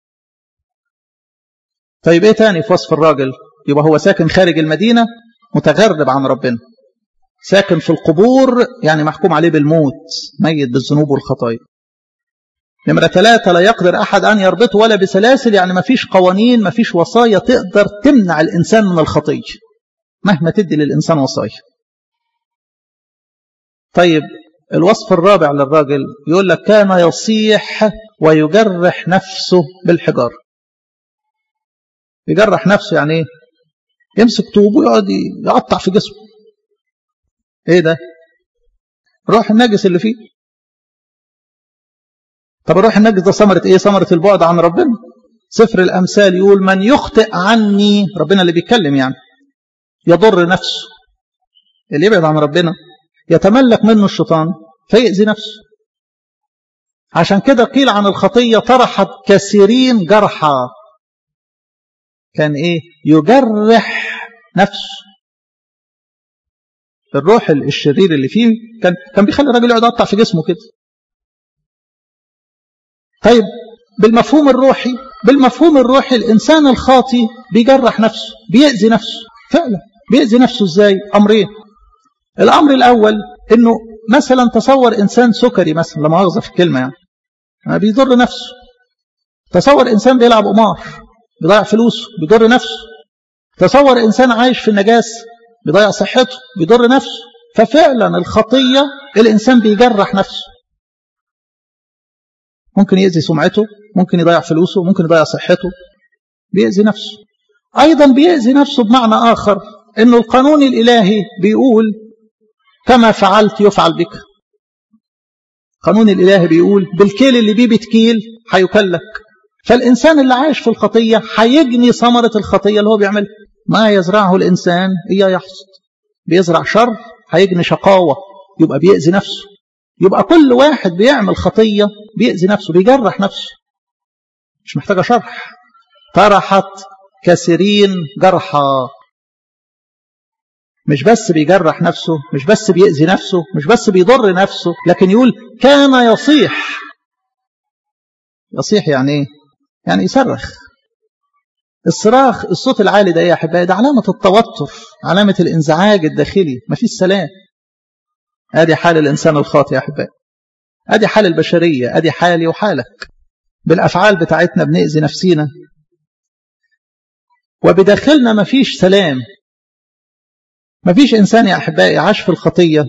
طيب ايه تاني في وصف الراجل يبقى هو ساكن خارج المدينه متغرب عن ربنا ساكن في القبور يعني محكوم عليه بالموت ميت بالذنوب والخطايا نمرة ثلاثة لا يقدر أحد أن يربطه ولا بسلاسل يعني ما فيش قوانين ما فيش وصايا تقدر تمنع الإنسان من الخطية مهما تدي للإنسان وصايا طيب الوصف الرابع للراجل يقول لك كان يصيح ويجرح نفسه بالحجار يجرح نفسه يعني ايه يمسك طوب ويقعد يقطع في جسمه ايه ده روح النجس اللي فيه طب الروح النجس ده ثمرة ايه ثمرة البعد عن ربنا سفر الامثال يقول من يخطئ عني ربنا اللي بيتكلم يعني يضر نفسه اللي يبعد عن ربنا يتملك منه الشيطان فيأذي نفسه عشان كده قيل عن الخطية طرحت كثيرين جرحى كان ايه يجرح نفسه الروح الشرير اللي فيه كان كان بيخلي الراجل يقعد يقطع في جسمه كده طيب بالمفهوم الروحي بالمفهوم الروحي الانسان الخاطي بيجرح نفسه بيأذي نفسه فعلا بيأذي نفسه ازاي امرين الامر الاول انه مثلا تصور انسان سكري مثلا لا مؤاخذه في الكلمه يعني بيضر نفسه تصور انسان بيلعب قمار بيضيع فلوسه بيضر نفسه تصور انسان عايش في النجاسه بيضيع صحته بيضر نفسه ففعلا الخطيه الانسان بيجرح نفسه ممكن يأذي سمعته ممكن يضيع فلوسه ممكن يضيع صحته بيأذي نفسه أيضا بيأذي نفسه بمعنى آخر أنه القانون الإلهي بيقول كما فعلت يفعل بك القانون الإلهي بيقول بالكيل اللي بيه بتكيل هيكلك فالإنسان اللي عايش في الخطية هيجني ثمرة الخطية اللي هو بيعملها ما يزرعه الإنسان إياه يحصد بيزرع شر هيجني شقاوة يبقى بيأذي نفسه يبقى كل واحد بيعمل خطية بيأذي نفسه بيجرح نفسه مش محتاجة شرح طرحت كثيرين جرحى مش بس بيجرح نفسه مش بس بيأذي نفسه مش بس بيضر نفسه لكن يقول كان يصيح يصيح يعني ايه يعني يصرخ الصراخ الصوت العالي ده ايه يا احبائي ده علامة التوتر علامة الانزعاج الداخلي مفيش سلام ادي حال الانسان الخاطئ يا احبائي ادي حال البشريه ادي حالي وحالك بالافعال بتاعتنا بنأذي نفسينا وبداخلنا مفيش سلام مفيش انسان يا احبائي عاش في الخطيه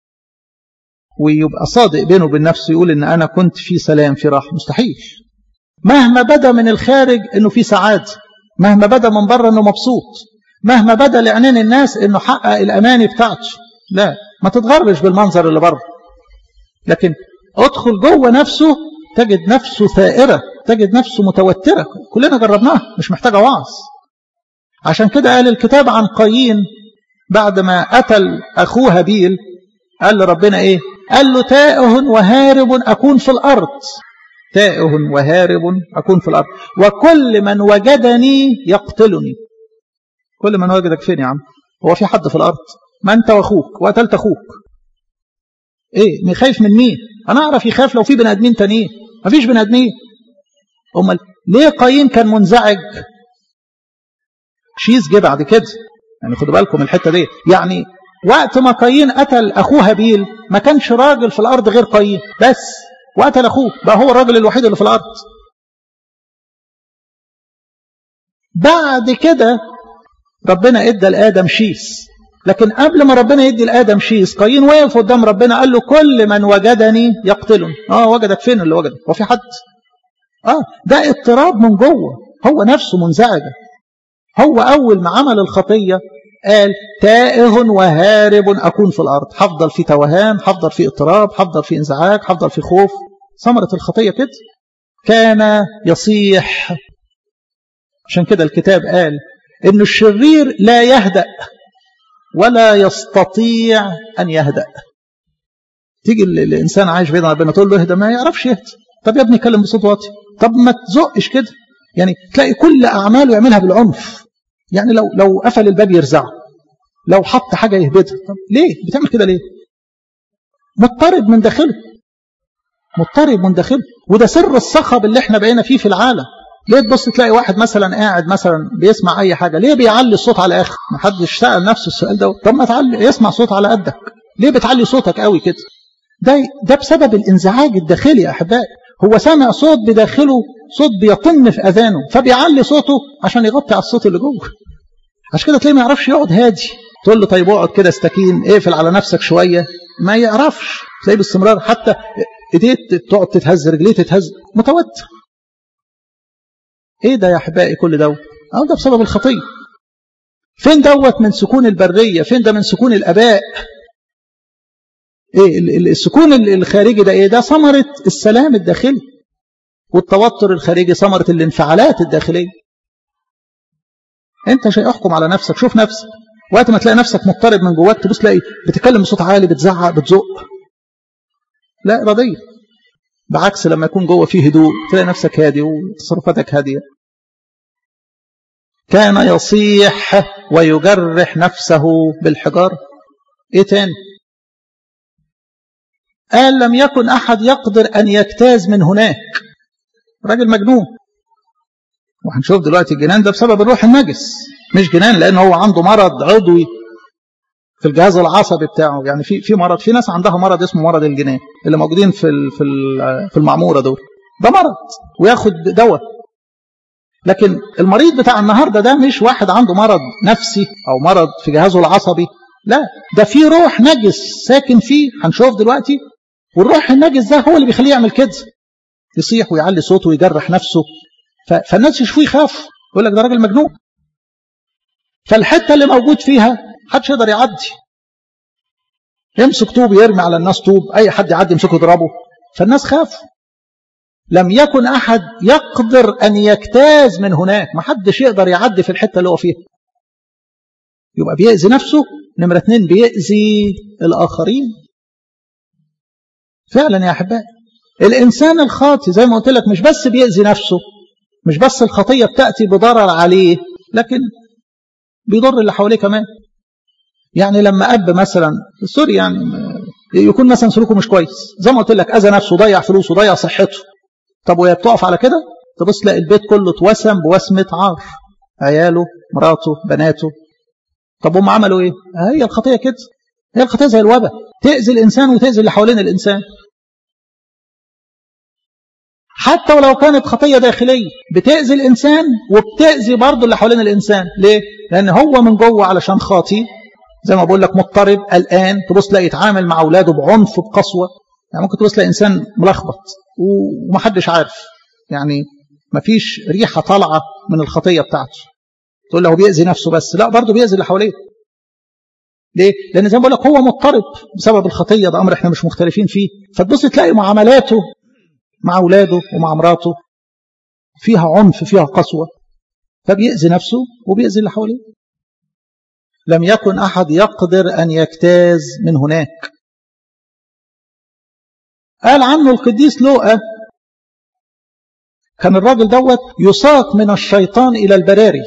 ويبقى صادق بينه وبين نفسه يقول ان انا كنت في سلام في راحه مستحيل مهما بدا من الخارج انه في سعاده مهما بدا من بره انه مبسوط مهما بدا لعينين الناس انه حقق الاماني بتاعته لا ما تتغرش بالمنظر اللي بره لكن ادخل جوه نفسه تجد نفسه ثائرة تجد نفسه متوترة كلنا جربناها مش محتاجة وعظ عشان كده قال الكتاب عن قايين بعد ما قتل أخوه هابيل قال لربنا إيه قال له تائه وهارب أكون في الأرض تائه وهارب أكون في الأرض وكل من وجدني يقتلني كل من وجدك فين يا عم هو في حد في الأرض ما أنت وأخوك وقتلت أخوك إيه خايف من مين أنا أعرف يخاف لو في بني آدمين تانيين ما فيش بني آدمين أمال ليه قايين كان منزعج شيز جه بعد كده يعني خدوا بالكم الحتة دي يعني وقت ما قايين قتل أخوه هابيل ما كانش راجل في الأرض غير قايين بس وقتل أخوه بقى هو الراجل الوحيد اللي في الأرض بعد كده ربنا ادى لآدم شيس لكن قبل ما ربنا يدي لآدم شيس قايين وقف قدام ربنا قال له كل من وجدني يقتلني اه وجدك فين اللي وجدك هو في حد اه ده اضطراب من جوه هو نفسه منزعجة هو أول ما عمل الخطية قال تائه وهارب أكون في الأرض هفضل في توهان هفضل في اضطراب هفضل في انزعاج هفضل في خوف ثمرة الخطية كده كان يصيح عشان كده الكتاب قال إن الشرير لا يهدأ ولا يستطيع أن يهدأ تيجي الإنسان عايش بعيد عن ربنا تقول له اهدى ما يعرفش يهدى طب يا ابني اتكلم بصوت واطي طب ما تزقش كده يعني تلاقي كل أعماله يعملها بالعنف يعني لو لو قفل الباب يرزعه لو حط حاجة يهبدها طب ليه بتعمل كده ليه مضطرب من داخله مضطرب من داخله وده سر الصخب اللي احنا بقينا فيه في العالم ليه تبص تلاقي واحد مثلا قاعد مثلا بيسمع اي حاجه ليه بيعلي الصوت على الاخر ما حدش سال نفسه السؤال ده طب ما تعلي يسمع صوت على قدك ليه بتعلي صوتك قوي كده ده ده بسبب الانزعاج الداخلي يا احبائي هو سامع صوت بداخله صوت بيطن في اذانه فبيعلي صوته عشان يغطي على الصوت اللي جوه عشان كده تلاقيه ما يعرفش يقعد هادي تقول له طيب اقعد كده استكين اقفل على نفسك شويه ما يعرفش تلاقيه باستمرار حتى ايديه تقعد تتهز رجليه تتهز متوتر ايه ده يا احبائي كل دوت اه ده بسبب الخطيه فين دوت من سكون البريه فين ده من سكون الاباء ايه السكون الخارجي ده ايه ده ثمره السلام الداخلي والتوتر الخارجي ثمره الانفعالات الداخليه انت شيء احكم على نفسك شوف نفسك وقت ما تلاقي نفسك مضطرب من جواك تبص تلاقي بتتكلم بصوت عالي بتزعق بتزق لا اراديه بعكس لما يكون جوه فيه هدوء تلاقي نفسك هادي وتصرفاتك هاديه كان يصيح ويجرح نفسه بالحجار ايه تاني قال لم يكن احد يقدر ان يجتاز من هناك راجل مجنون وهنشوف دلوقتي الجنان ده بسبب الروح النجس مش جنان لان هو عنده مرض عضوي في الجهاز العصبي بتاعه يعني في في مرض في ناس عندها مرض اسمه مرض الجنان اللي موجودين في في في المعموره دول ده مرض وياخد دواء لكن المريض بتاع النهارده ده مش واحد عنده مرض نفسي او مرض في جهازه العصبي لا ده في روح نجس ساكن فيه هنشوف دلوقتي والروح النجس ده هو اللي بيخليه يعمل كده يصيح ويعلي صوته ويجرح نفسه فالناس يشوفوه يخاف يقول لك ده راجل مجنون فالحته اللي موجود فيها محدش يقدر يعدي يمسك طوب يرمي على الناس طوب اي حد يعدي يمسكه يضربه فالناس خافوا لم يكن احد يقدر ان يجتاز من هناك ما حدش يقدر يعدي في الحته اللي هو فيها يبقى بيأذي نفسه نمرة اتنين بيأذي الآخرين فعلا يا أحبائي الإنسان الخاطي زي ما قلت لك مش بس بيأذي نفسه مش بس الخطية بتأتي بضرر عليه لكن بيضر اللي حواليه كمان يعني لما أب مثلا سوري يعني يكون مثلا سلوكه مش كويس زي ما قلت لك أذى نفسه ضيع فلوسه ضيع صحته طب وهي بتقف على كده تبص تلاقي البيت كله اتوسم بوسمة عار عياله مراته بناته طب هم عملوا ايه هي الخطية كده هي الخطية زي الوباء تأذي الإنسان وتأذي اللي حوالين الإنسان حتى ولو كانت خطية داخلية بتأذي الإنسان وبتأذي برضه اللي حوالين الإنسان ليه؟ لأن هو من جوه علشان خاطي زي ما بقول لك مضطرب قلقان تبص تلاقي يتعامل مع أولاده بعنف بقسوة يعني ممكن تبص تلاقي إنسان ملخبط ومحدش عارف يعني مفيش ريحة طالعة من الخطية بتاعته تقول له هو بيأذي نفسه بس لا برضه بيأذي اللي حواليه ليه؟ لأن زي ما بقول لك هو مضطرب بسبب الخطية ده أمر احنا مش مختلفين فيه فتبص تلاقي معاملاته مع أولاده ومع مراته فيها عنف فيها قسوة فبيأذي نفسه وبيأذي اللي حواليه لم يكن أحد يقدر أن يجتاز من هناك قال عنه القديس لوقا كان الراجل دوت يساق من الشيطان إلى البراري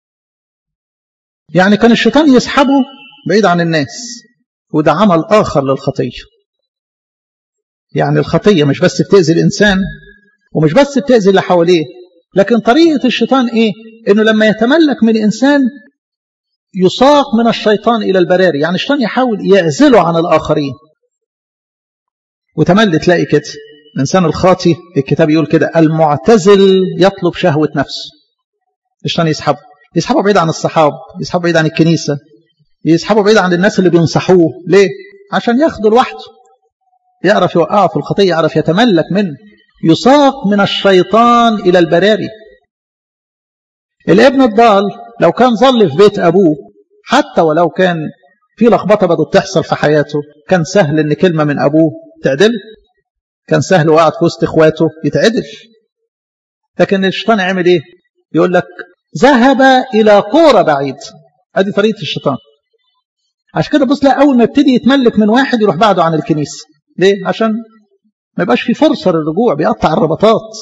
يعني كان الشيطان يسحبه بعيد عن الناس وده عمل آخر للخطية يعني الخطية مش بس بتأذي الإنسان ومش بس بتأذي اللي حواليه لكن طريقة الشيطان إيه إنه لما يتملك من إنسان يساق من الشيطان إلى البراري يعني الشيطان يحاول يعزله عن الآخرين وتملي تلاقي كده الإنسان الخاطي الكتاب يقول كده المعتزل يطلب شهوة نفسه الشيطان يسحبه يسحبه بعيد عن الصحاب يسحبه بعيد عن الكنيسة يسحبه بعيد عن الناس اللي بينصحوه ليه؟ عشان ياخده لوحده يعرف يوقعه في الخطية يعرف يتملك منه يساق من الشيطان إلى البراري الابن الضال لو كان ظل في بيت أبوه حتى ولو كان في لخبطة بدأت تحصل في حياته كان سهل إن كلمة من أبوه تعدل كان سهل وقعد في وسط إخواته يتعدل لكن الشيطان عمل إيه يقول لك ذهب إلى قورة بعيد هذه طريقة الشيطان عشان كده بص لا أول ما يبتدي يتملك من واحد يروح بعده عن الكنيسة ليه عشان ما يبقاش في فرصة للرجوع بيقطع الربطات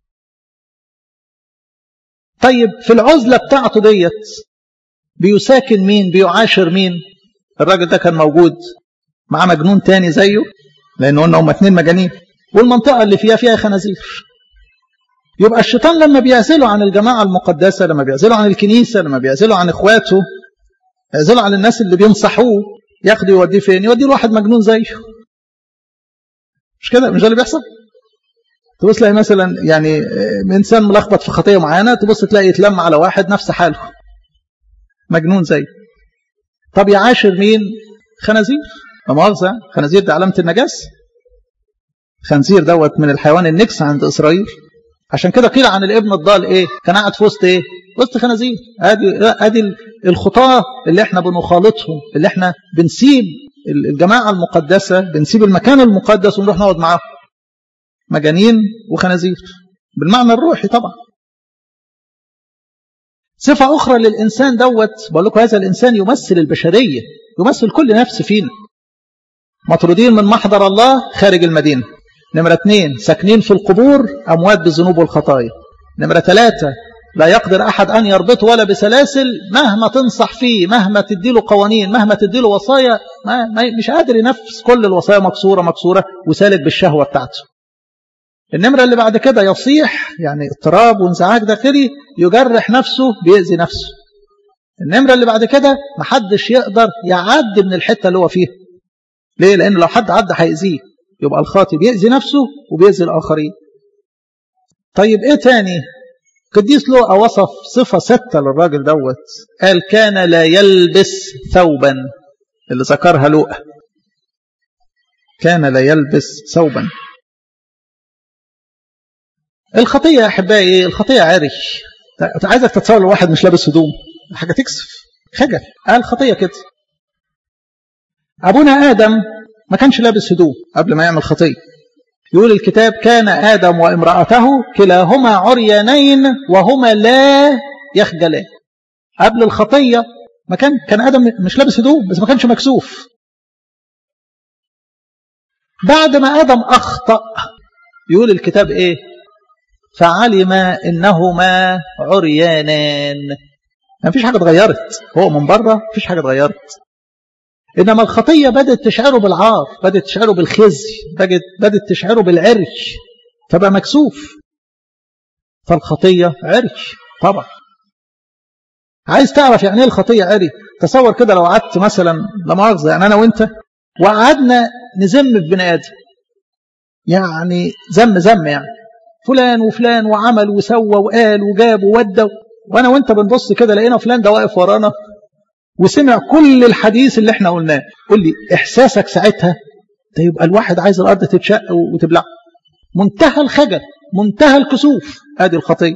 طيب في العزلة بتاعته ديت بيساكن مين بيعاشر مين الراجل ده كان موجود مع مجنون تاني زيه لأنه قلنا هم اتنين مجانين والمنطقة اللي فيها فيها خنازير يبقى الشيطان لما بيعزله عن الجماعة المقدسة لما بيعزله عن الكنيسة لما بيعزله عن اخواته يعزله عن الناس اللي بينصحوه ياخده يوديه فين يوديه لواحد مجنون زيه مش كده مش ده اللي بيحصل تبص تلاقي مثلا يعني انسان ملخبط في خطيه معينه تبص تلاقي يتلم على واحد نفس حاله مجنون زي طب يعاشر مين خنازير لا مؤاخذه خنازير دي علامه النجاسه خنزير دوت من الحيوان النكس عند اسرائيل عشان كده قيل عن الابن الضال ايه كان قاعد في وسط ايه وسط خنازير ادي ادي الخطاه اللي احنا بنخالطهم اللي احنا بنسيب الجماعه المقدسه بنسيب المكان المقدس ونروح نقعد معاهم مجانين وخنازير بالمعنى الروحي طبعا صفة أخرى للإنسان دوت بقول لكم هذا الإنسان يمثل البشرية يمثل كل نفس فينا مطرودين من محضر الله خارج المدينة نمرة اثنين ساكنين في القبور أموات بالذنوب والخطايا نمرة ثلاثة لا يقدر أحد أن يربطه ولا بسلاسل مهما تنصح فيه مهما تديله قوانين مهما تديله وصايا ما ما مش قادر ينفذ كل الوصايا مكسورة مكسورة وسالك بالشهوة بتاعته النمرة اللي بعد كده يصيح يعني اضطراب وانزعاج داخلي يجرح نفسه بيأذي نفسه النمرة اللي بعد كده محدش يقدر يعدي من الحتة اللي هو فيها ليه؟ لأن لو حد عدى هيأذيه يبقى الخاطي بيأذي نفسه وبيأذي الآخرين طيب ايه تاني قديس لوقا وصف صفة ستة للراجل دوت قال كان لا يلبس ثوبا اللي ذكرها لوقا كان لا يلبس ثوبا الخطية يا أحبائي الخطية عري عايزك تتصور واحد مش لابس هدوم حاجة تكسف خجل قال خطية كده أبونا آدم ما كانش لابس هدوم قبل ما يعمل خطية يقول الكتاب كان آدم وامرأته كلاهما عريانين وهما لا يخجلان قبل الخطية ما كان كان آدم مش لابس هدوم بس ما كانش مكسوف بعد ما آدم أخطأ يقول الكتاب إيه فعلم إنهما عريانان ما فيش حاجة اتغيرت هو من بره ما فيش حاجة اتغيرت إنما الخطية بدأت تشعره بالعار بدأت تشعره بالخزي بدأت, بدأت تشعره بالعرش فبقى مكسوف فالخطية عرش طبعا عايز تعرف يعني ايه الخطية عري تصور كده لو قعدت مثلا لا مؤاخذة يعني أنا وأنت وقعدنا نذم في بني آدم يعني ذم ذم يعني فلان وفلان وعمل وسوى وقال وجاب وودى وانا وانت بنبص كده لقينا فلان ده واقف ورانا وسمع كل الحديث اللي احنا قلناه قول لي احساسك ساعتها ده يبقى الواحد عايز الارض تتشق وتبلع منتهى الخجل منتهى الكسوف ادي الخطيه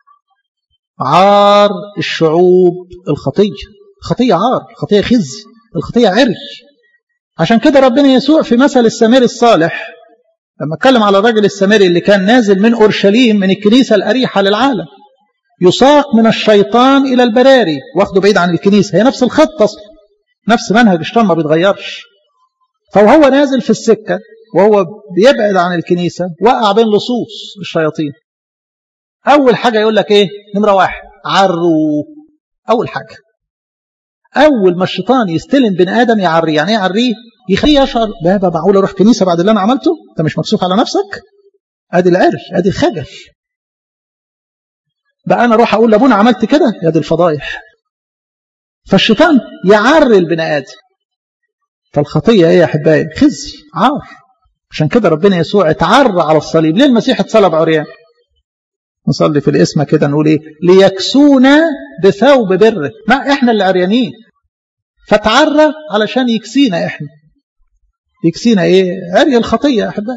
عار الشعوب الخطيه الخطيه عار الخطيه خزي الخطيه عرش عشان كده ربنا يسوع في مثل السمير الصالح لما اتكلم على الراجل السامري اللي كان نازل من اورشليم من الكنيسه الاريحه للعالم يساق من الشيطان الى البراري واخده بعيد عن الكنيسه هي نفس الخط اصلا نفس منهج الشيطان ما بيتغيرش فهو نازل في السكه وهو بيبعد عن الكنيسه وقع بين لصوص الشياطين اول حاجه يقول لك ايه نمره واحد عروا اول حاجه اول ما الشيطان يستلم بني ادم يعريه يعني ايه يعريه يخليه يشعر بابا معقول اروح كنيسه بعد اللي انا عملته انت مش مكسوف على نفسك ادي العرش ادي الخجل بقى انا اروح اقول لابونا عملت كده يا دي الفضايح فالشيطان يعري البني ادم فالخطيه ايه يا احبائي خزي عار عشان كده ربنا يسوع اتعرى على الصليب ليه المسيح اتصلب عريان نصلي في الاسم كده نقول ايه ليكسونا بثوب بره ما احنا اللي عريانين فتعرى علشان يكسينا احنا يكسينا ايه عري الخطيه يا احبائي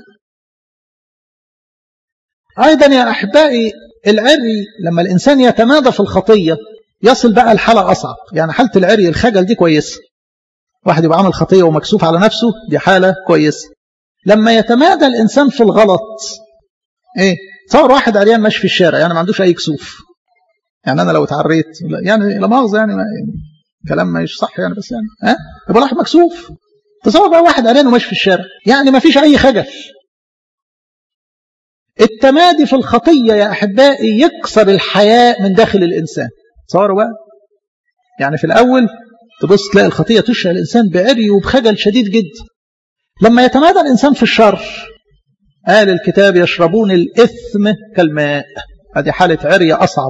ايضا يا احبائي العري لما الانسان يتمادى في الخطيه يصل بقى الحاله اصعب يعني حاله العري الخجل دي كويسه واحد يبقى عامل خطيه ومكسوف على نفسه دي حاله كويسه لما يتمادى الانسان في الغلط ايه تصور واحد عريان ماشي في الشارع يعني ما عندوش اي كسوف يعني انا لو اتعريت يعني لا مؤاخذه يعني ما كلام مش صح يعني بس يعني ها يبقى واحد مكسوف تصور بقى واحد عريان وماشي في الشارع يعني ما فيش اي خجل التمادي في الخطيه يا احبائي يكسر الحياء من داخل الانسان تصوروا بقى يعني في الاول تبص تلاقي الخطيه تشعل الانسان بعري وبخجل شديد جدا لما يتمادى الانسان في الشر قال الكتاب يشربون الإثم كالماء هذه حالة عرية أصعب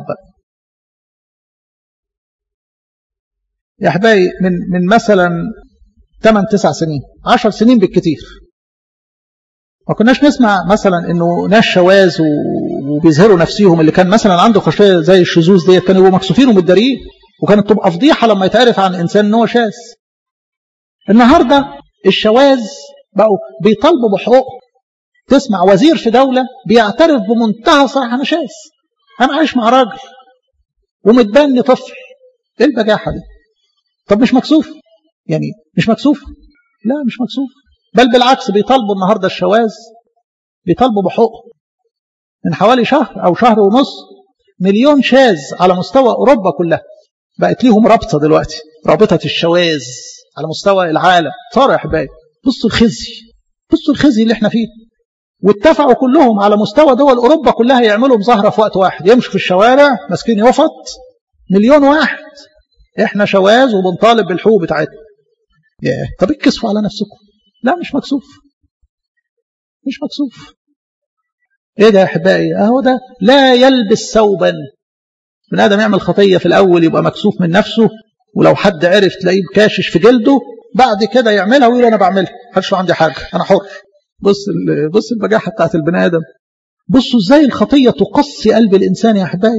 يا أحبائي من, من مثلا 8 9 سنين 10 سنين بالكثير ما كناش نسمع مثلا انه ناس شواذ وبيظهروا نفسيهم اللي كان مثلا عنده خشيه زي الشذوذ ديت كانوا يبقوا مكسوفين ومتداريين وكانت تبقى فضيحه لما يتعرف عن انسان ان هو شاذ. النهارده الشواذ بقوا بيطالبوا بحقوقهم تسمع وزير في دولة بيعترف بمنتهى صراحة أنا شاذ أنا عايش مع راجل ومتبني طفل إيه البجاحة دي طب مش مكسوف يعني مش مكسوف لا مش مكسوف بل بالعكس بيطالبوا النهاردة الشواذ بيطالبوا بحقوق من حوالي شهر أو شهر ونص مليون شاذ على مستوى أوروبا كلها بقت ليهم رابطة دلوقتي رابطة الشواذ على مستوى العالم صار يا حبايبي بصوا الخزي بصوا الخزي اللي احنا فيه واتفقوا كلهم على مستوى دول أوروبا كلها يعملوا مظاهرة في وقت واحد يمشوا في الشوارع ماسكين يفط مليون واحد احنا شواذ وبنطالب بالحقوق بتاعتنا ياه طب اتكسفوا على نفسكم لا مش مكسوف مش مكسوف ايه ده يا احبائي اهو ده لا يلبس ثوبا من ادم يعمل خطيه في الاول يبقى مكسوف من نفسه ولو حد عرف تلاقيه كاشش في جلده بعد كده يعملها ويقول انا بعملها محدش عندي حاجه انا حر بص بص البجاحه بتاعت البني ادم بصوا ازاي الخطيه تقصي قلب الانسان يا احبائي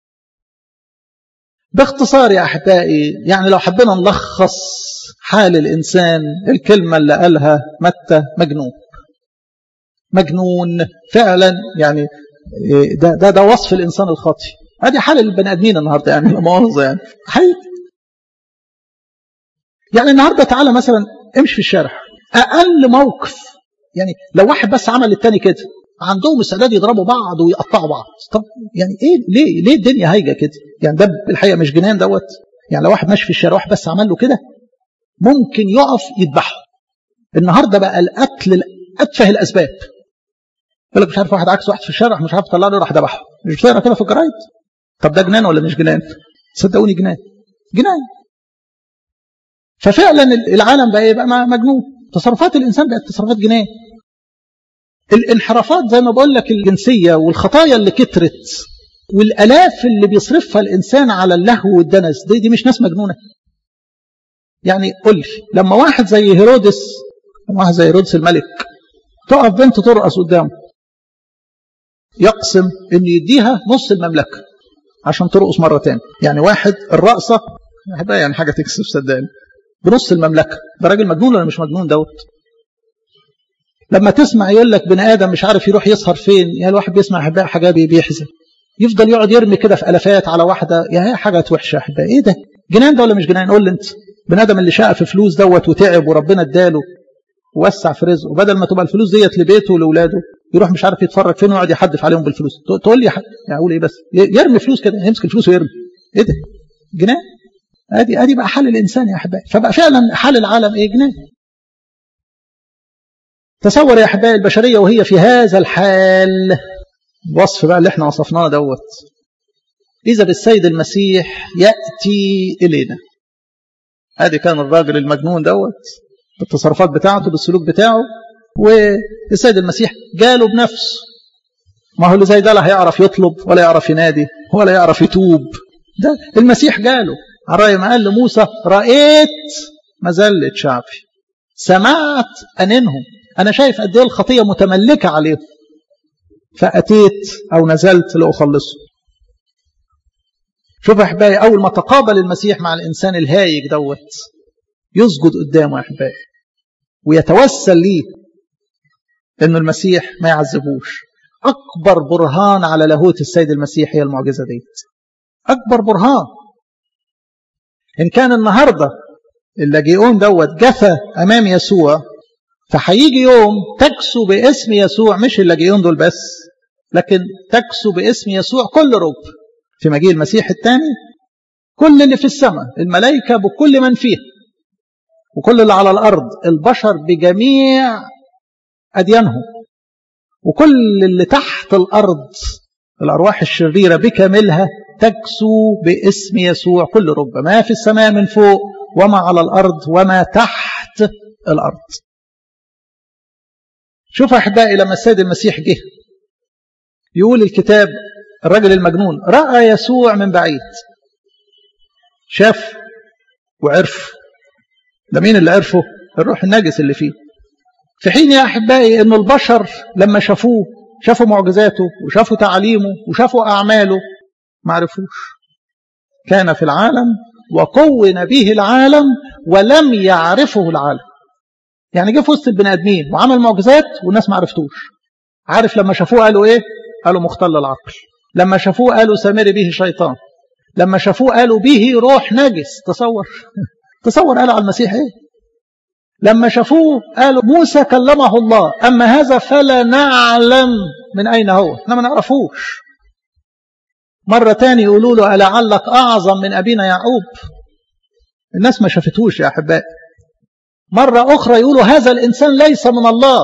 باختصار يا احبائي يعني لو حبينا نلخص حال الانسان الكلمه اللي قالها متى مجنون مجنون فعلا يعني ده ده ده وصف الانسان الخاطئ ادي حال البني ادمين النهارده يعني لا مؤاخذه يعني حقيقي يعني النهارده تعالى مثلا امشي في الشارع اقل موقف يعني لو واحد بس عمل للتاني كده عندهم استعداد يضربوا بعض ويقطعوا بعض طب يعني ايه ليه ليه الدنيا هايجه كده يعني ده الحقيقه مش جنان دوت يعني لو واحد ماشي في الشارع واحد بس عمل له كده ممكن يقف يذبحه النهارده بقى القتل اتفه الاسباب يقول لك مش عارف واحد عكس واحد في الشارع مش عارف طلع له راح ذبحه مش بتقرا كده في الجرايد طب ده جنان ولا مش جنان صدقوني جنان جنان ففعلا العالم بقى يبقى مجنون تصرفات الانسان بقت تصرفات جنان الانحرافات زي ما بقول لك الجنسيه والخطايا اللي كترت والالاف اللي بيصرفها الانسان على اللهو والدنس دي, دي مش ناس مجنونه يعني قل لي لما واحد زي هيرودس واحد زي هيرودس الملك تقف بنت ترقص قدامه يقسم ان يديها نص المملكه عشان ترقص مره تاني يعني واحد الرقصه يعني حاجه تكسب صدقني بنص المملكه ده راجل مجنون ولا مش مجنون دوت لما تسمع يقول لك بني ادم مش عارف يروح يسهر فين يعني الواحد بيسمع احباء حاجه بيحزن يفضل يقعد يرمي كده في الافات على واحده يا هي حاجه وحشه احباء ايه ده جنان ده ولا مش جنان قول لي انت بني ادم اللي شاء في فلوس دوت وتعب وربنا اداله ووسع في رزقه بدل ما تبقى الفلوس ديت لبيته ولولاده يروح مش عارف يتفرج فين ويقعد يحدف عليهم بالفلوس تقول لي يعني اقول ايه بس يرمي فلوس كده يمسك الفلوس ويرمي ايه ده جنان ادي ادي بقى حال الانسان يا احبائي فبقى فعلا حال العالم ايه جنان تصور يا احبائي البشريه وهي في هذا الحال الوصف بقى اللي احنا وصفناه دوت اذا بالسيد المسيح ياتي الينا ادي كان الراجل المجنون دوت بالتصرفات بتاعته بالسلوك بتاعه والسيد المسيح جاله بنفسه ما هو اللي زي ده لا هيعرف يطلب ولا يعرف ينادي ولا يعرف يتوب ده المسيح جاله على رأي ما قال لموسى رأيت مذلة شعبي سمعت أنينهم أنا شايف قد إيه الخطية متملكة عليهم فأتيت أو نزلت لأخلصه شوف يا أحبائي أول ما تقابل المسيح مع الإنسان الهايج دوت يسجد قدامه يا أحبائي ويتوسل ليه إنه المسيح ما يعذبوش أكبر برهان على لاهوت السيد المسيح هي المعجزة ديت أكبر برهان إن كان النهاردة اللاجئون دوت جثى أمام يسوع فهيجي يوم تكسو باسم يسوع مش اللاجئون دول بس لكن تكسو باسم يسوع كل رب في مجيء المسيح الثاني كل اللي في السماء الملائكة بكل من فيها وكل اللي على الأرض البشر بجميع أديانهم وكل اللي تحت الأرض الأرواح الشريرة بكاملها تكسو باسم يسوع كل رب ما في السماء من فوق وما على الأرض وما تحت الأرض شوف أحبائي لما السيد المسيح جه يقول الكتاب الرجل المجنون رأى يسوع من بعيد شاف وعرف ده مين اللي عرفه الروح النجس اللي فيه في حين يا أحبائي أن البشر لما شافوه شافوا معجزاته وشافوا تعاليمه وشافوا أعماله ما عرفوش كان في العالم وكون به العالم ولم يعرفه العالم يعني جه في وسط البني ادمين وعمل معجزات والناس ما عرفتوش عارف لما شافوه قالوا ايه قالوا مختل العقل لما شافوه قالوا سامري به شيطان لما شافوه قالوا به روح نجس تصور تصور قالوا على المسيح ايه لما شافوه قالوا موسى كلمه الله اما هذا فلا نعلم من اين هو احنا ما نعرفوش مرة تاني يقولوا له ألعلك أعظم من أبينا يعقوب الناس ما شافتوش يا أحبائي مرة أخرى يقولوا هذا الإنسان ليس من الله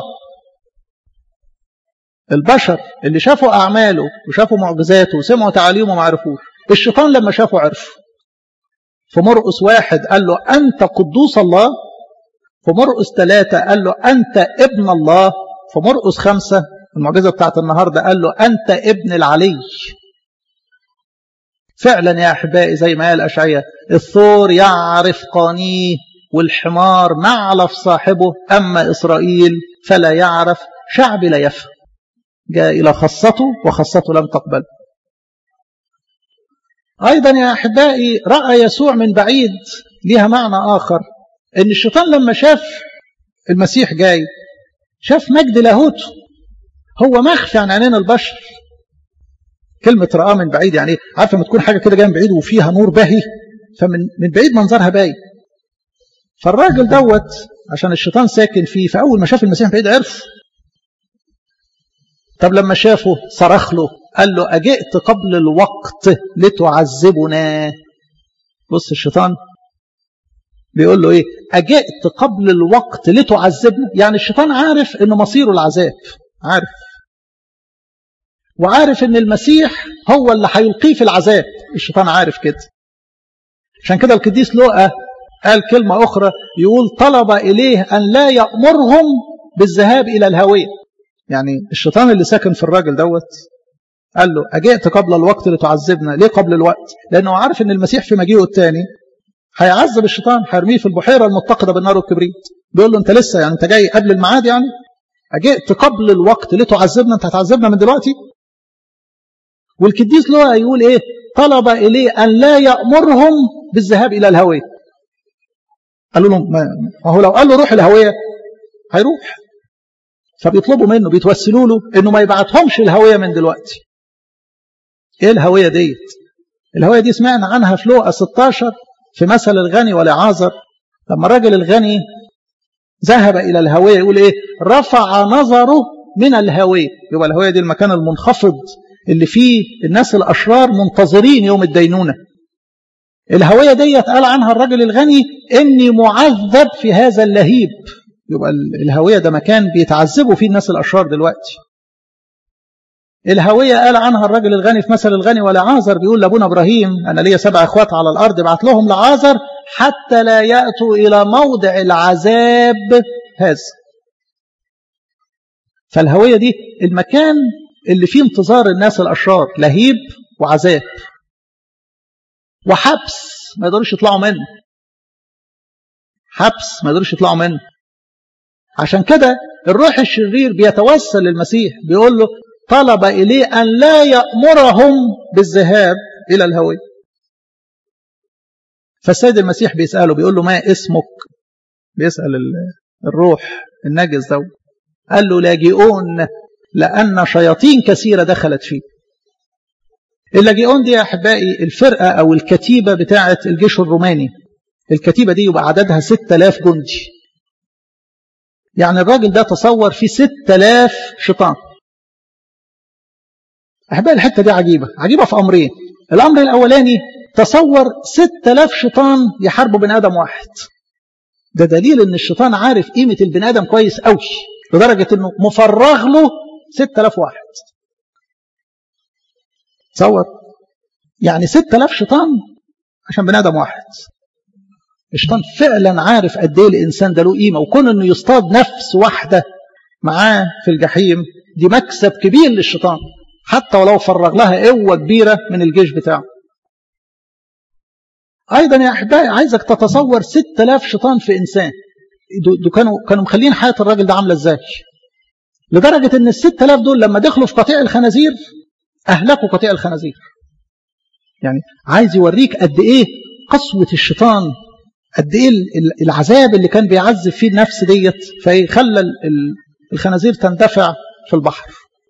البشر اللي شافوا أعماله وشافوا معجزاته وسمعوا تعاليمه ما عرفوش الشيطان لما شافه عرف في مرقس واحد قال له أنت قدوس الله في مرقس ثلاثة قال له أنت ابن الله في مرقس خمسة المعجزة بتاعت النهاردة قال له أنت ابن العلي فعلا يا أحبائي زي ما قال أشعية الثور يعرف قانيه والحمار معلف صاحبه أما إسرائيل فلا يعرف شعبي لا يفهم جاء إلى خاصته وخاصته لم تقبل أيضا يا أحبائي رأى يسوع من بعيد لها معنى آخر إن الشيطان لما شاف المسيح جاي شاف مجد لاهوته هو مخفي عن عينين البشر كلمة رآه من بعيد يعني عارفة لما تكون حاجة كده جاية من بعيد وفيها نور باهي فمن من بعيد منظرها باين فالراجل دوت عشان الشيطان ساكن فيه فأول ما شاف المسيح بعيد عرف طب لما شافه صرخ له قال له أجئت قبل الوقت لتعذبنا بص الشيطان بيقول له ايه أجئت قبل الوقت لتعذبنا يعني الشيطان عارف ان مصيره العذاب عارف وعارف ان المسيح هو اللي هيلقيه في العذاب الشيطان عارف كده عشان كده القديس لوقا قال كلمة أخرى يقول طلب إليه أن لا يأمرهم بالذهاب إلى الهوية يعني الشيطان اللي ساكن في الراجل دوت قال له أجئت قبل الوقت لتعذبنا ليه قبل الوقت لأنه عارف أن المسيح في مجيئه الثاني هيعذب الشيطان هيرميه في البحيرة المتقدة بالنار والكبريت بيقول له أنت لسه يعني أنت جاي قبل الميعاد يعني أجئت قبل الوقت لتعذبنا أنت هتعذبنا من دلوقتي والقديس لوقا يقول إيه طلب إليه أن لا يأمرهم بالذهاب إلى الهوية قالوا له ما هو لو قال له روح الهوية هيروح فبيطلبوا منه بيتوسلوا له انه ما يبعتهمش الهوية من دلوقتي ايه الهوية ديت الهوية دي سمعنا عنها في لوقا 16 في مثل الغني والعازر لما الراجل الغني ذهب إلى الهوية يقول إيه رفع نظره من الهوية يبقى الهوية دي المكان المنخفض اللي فيه الناس الأشرار منتظرين يوم الدينونة الهوية ديت قال عنها الرجل الغني إني معذب في هذا اللهيب يبقى الهوية ده مكان بيتعذبوا فيه الناس الأشرار دلوقتي الهوية قال عنها الرجل الغني في مثل الغني ولعازر بيقول لأبونا إبراهيم أنا ليا سبع أخوات على الأرض بعت لهم لعازر حتى لا يأتوا إلى موضع العذاب هذا فالهوية دي المكان اللي فيه انتظار الناس الأشرار لهيب وعذاب وحبس ما يقدروش يطلعوا منه حبس ما يقدروش يطلعوا منه عشان كده الروح الشرير بيتوسل للمسيح بيقول له طلب إليه أن لا يأمرهم بالذهاب إلى الهوية فالسيد المسيح بيسأله بيقول له ما اسمك بيسأل الروح النجس ده قال له لاجئون لأن شياطين كثيرة دخلت فيه اللاجئون دي يا أحبائي الفرقة أو الكتيبة بتاعة الجيش الروماني الكتيبة دي يبقى عددها 6000 جندي يعني الراجل ده تصور فيه 6000 شيطان أحبائي الحتة دي عجيبة عجيبة في أمرين الأمر الأولاني تصور 6000 شيطان يحاربوا بني آدم واحد ده دليل ان الشيطان عارف قيمة البني آدم كويس قوي لدرجة انه مفرغ له 6000 واحد تصور يعني 6000 شيطان عشان بني آدم واحد الشيطان فعلا عارف قد ايه الانسان ده له قيمه وكون انه يصطاد نفس واحده معاه في الجحيم دي مكسب كبير للشيطان حتى ولو فرغ لها قوه كبيره من الجيش بتاعه ايضا يا احبائي عايزك تتصور 6000 شيطان في انسان دول كانوا كانوا مخلين حياه الراجل ده عامله ازاي لدرجه ان ال 6000 دول لما دخلوا في قطيع الخنازير اهلكوا قطيع الخنازير يعني عايز يوريك قد ايه قسوه الشيطان قد ايه العذاب اللي كان بيعذب فيه النفس ديت فخلى الخنازير تندفع في البحر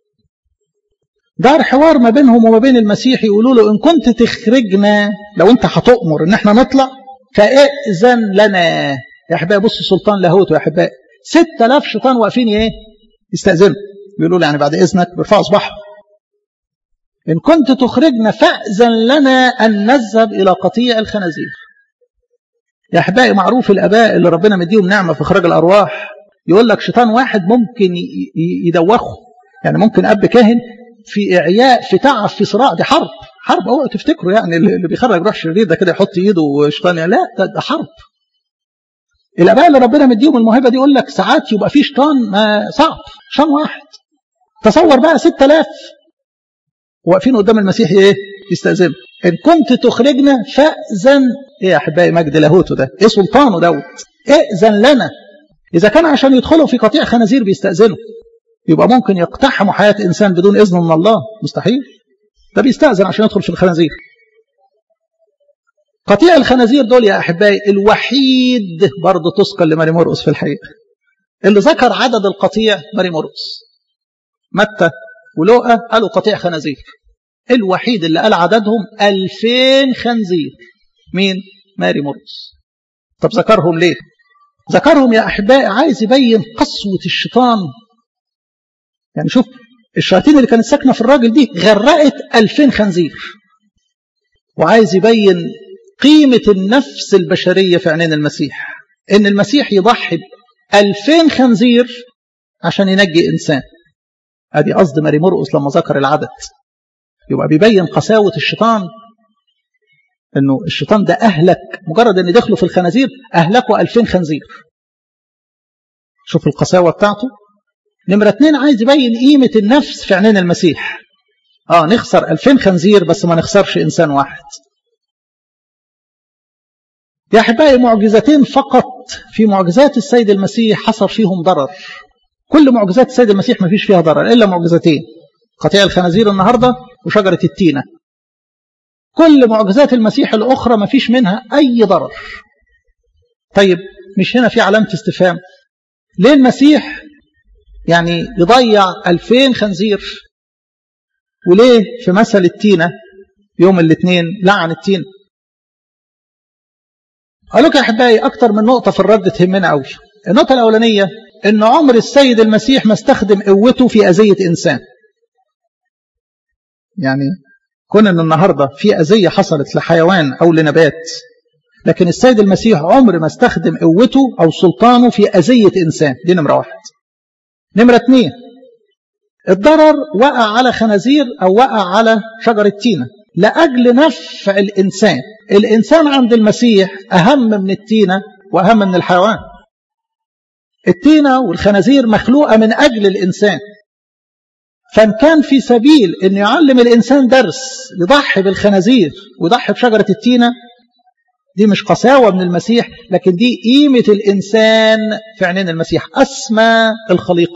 دار حوار ما بينهم وما بين المسيح يقولوا له ان كنت تخرجنا لو انت هتؤمر ان احنا نطلع فائذن لنا يا احبائي بص سلطان لاهوته يا احبائي 6000 شيطان واقفين ايه يستاذنوا بيقولوا له يعني بعد اذنك بيرفعوا اصبعهم ان كنت تخرجنا فاذن لنا ان نذهب الى قطيع الخنازير يا احبائي معروف الاباء اللي ربنا مديهم نعمه في اخراج الارواح يقول لك شيطان واحد ممكن يدوخه يعني ممكن اب كاهن في اعياء في تعب في صراع دي حرب حرب اوعوا تفتكروا يعني اللي بيخرج روح شرير ده كده يحط ايده وشيطان لا ده, ده حرب الاباء اللي ربنا مديهم الموهبه دي يقول لك ساعات يبقى في شيطان ما صعب شيطان واحد تصور بقى 6000 واقفين قدام المسيح ايه يستاذنوا ان كنت تخرجنا فاذن ايه يا احبائي مجد لاهوته ده ايه سلطانه دوت ائذن لنا اذا كان عشان يدخلوا في قطيع خنازير بيستاذنوا يبقى ممكن يقتحموا حياه انسان بدون اذن من الله مستحيل ده بيستاذن عشان يدخل في الخنازير قطيع الخنازير دول يا احبائي الوحيد برضه تثقل لماري مرقس في الحقيقه اللي ذكر عدد القطيع ماري مرقس متى ولوقا قالوا قطيع خنازير الوحيد اللي قال عددهم ألفين خنزير مين؟ ماري مرقس طب ذكرهم ليه؟ ذكرهم يا أحبائي عايز يبين قسوة الشيطان يعني شوف الشياطين اللي كانت ساكنة في الراجل دي غرقت ألفين خنزير وعايز يبين قيمة النفس البشرية في عينين المسيح إن المسيح يضحي ألفين خنزير عشان ينجي إنسان ادي قصد ماري مرقس لما ذكر العدد يبقى بيبين قساوة الشيطان انه الشيطان ده اهلك مجرد ان دخلوا في الخنازير اهلكوا ألفين خنزير شوف القساوة بتاعته نمرة اتنين عايز يبين قيمة النفس في عينين المسيح اه نخسر ألفين خنزير بس ما نخسرش انسان واحد يا احبائي معجزتين فقط في معجزات السيد المسيح حصل فيهم ضرر كل معجزات السيد المسيح ما فيش فيها ضرر إلا معجزتين قطيع الخنازير النهاردة وشجرة التينة كل معجزات المسيح الأخرى ما فيش منها أي ضرر طيب مش هنا في علامة استفهام ليه المسيح يعني يضيع ألفين خنزير وليه في مثل التينة يوم الاثنين لعن التين قالوا لك يا أحبائي أكتر من نقطة في الرد تهمنا قوي النقطة الأولانية ان عمر السيد المسيح ما استخدم قوته في أذية إنسان يعني كون ان النهاردة في أذية حصلت لحيوان أو لنبات لكن السيد المسيح عمر ما استخدم قوته أو سلطانه في أذية إنسان دي نمرة واحد نمرة اثنين الضرر وقع على خنازير أو وقع على شجرة تينة لأجل نفع الإنسان الإنسان عند المسيح أهم من التينة وأهم من الحيوان التينة والخنازير مخلوقة من أجل الإنسان فإن كان في سبيل أن يعلم الإنسان درس يضحي بالخنازير ويضحي بشجرة التينة دي مش قساوة من المسيح لكن دي قيمة الإنسان في عينين المسيح أسمى الخليقة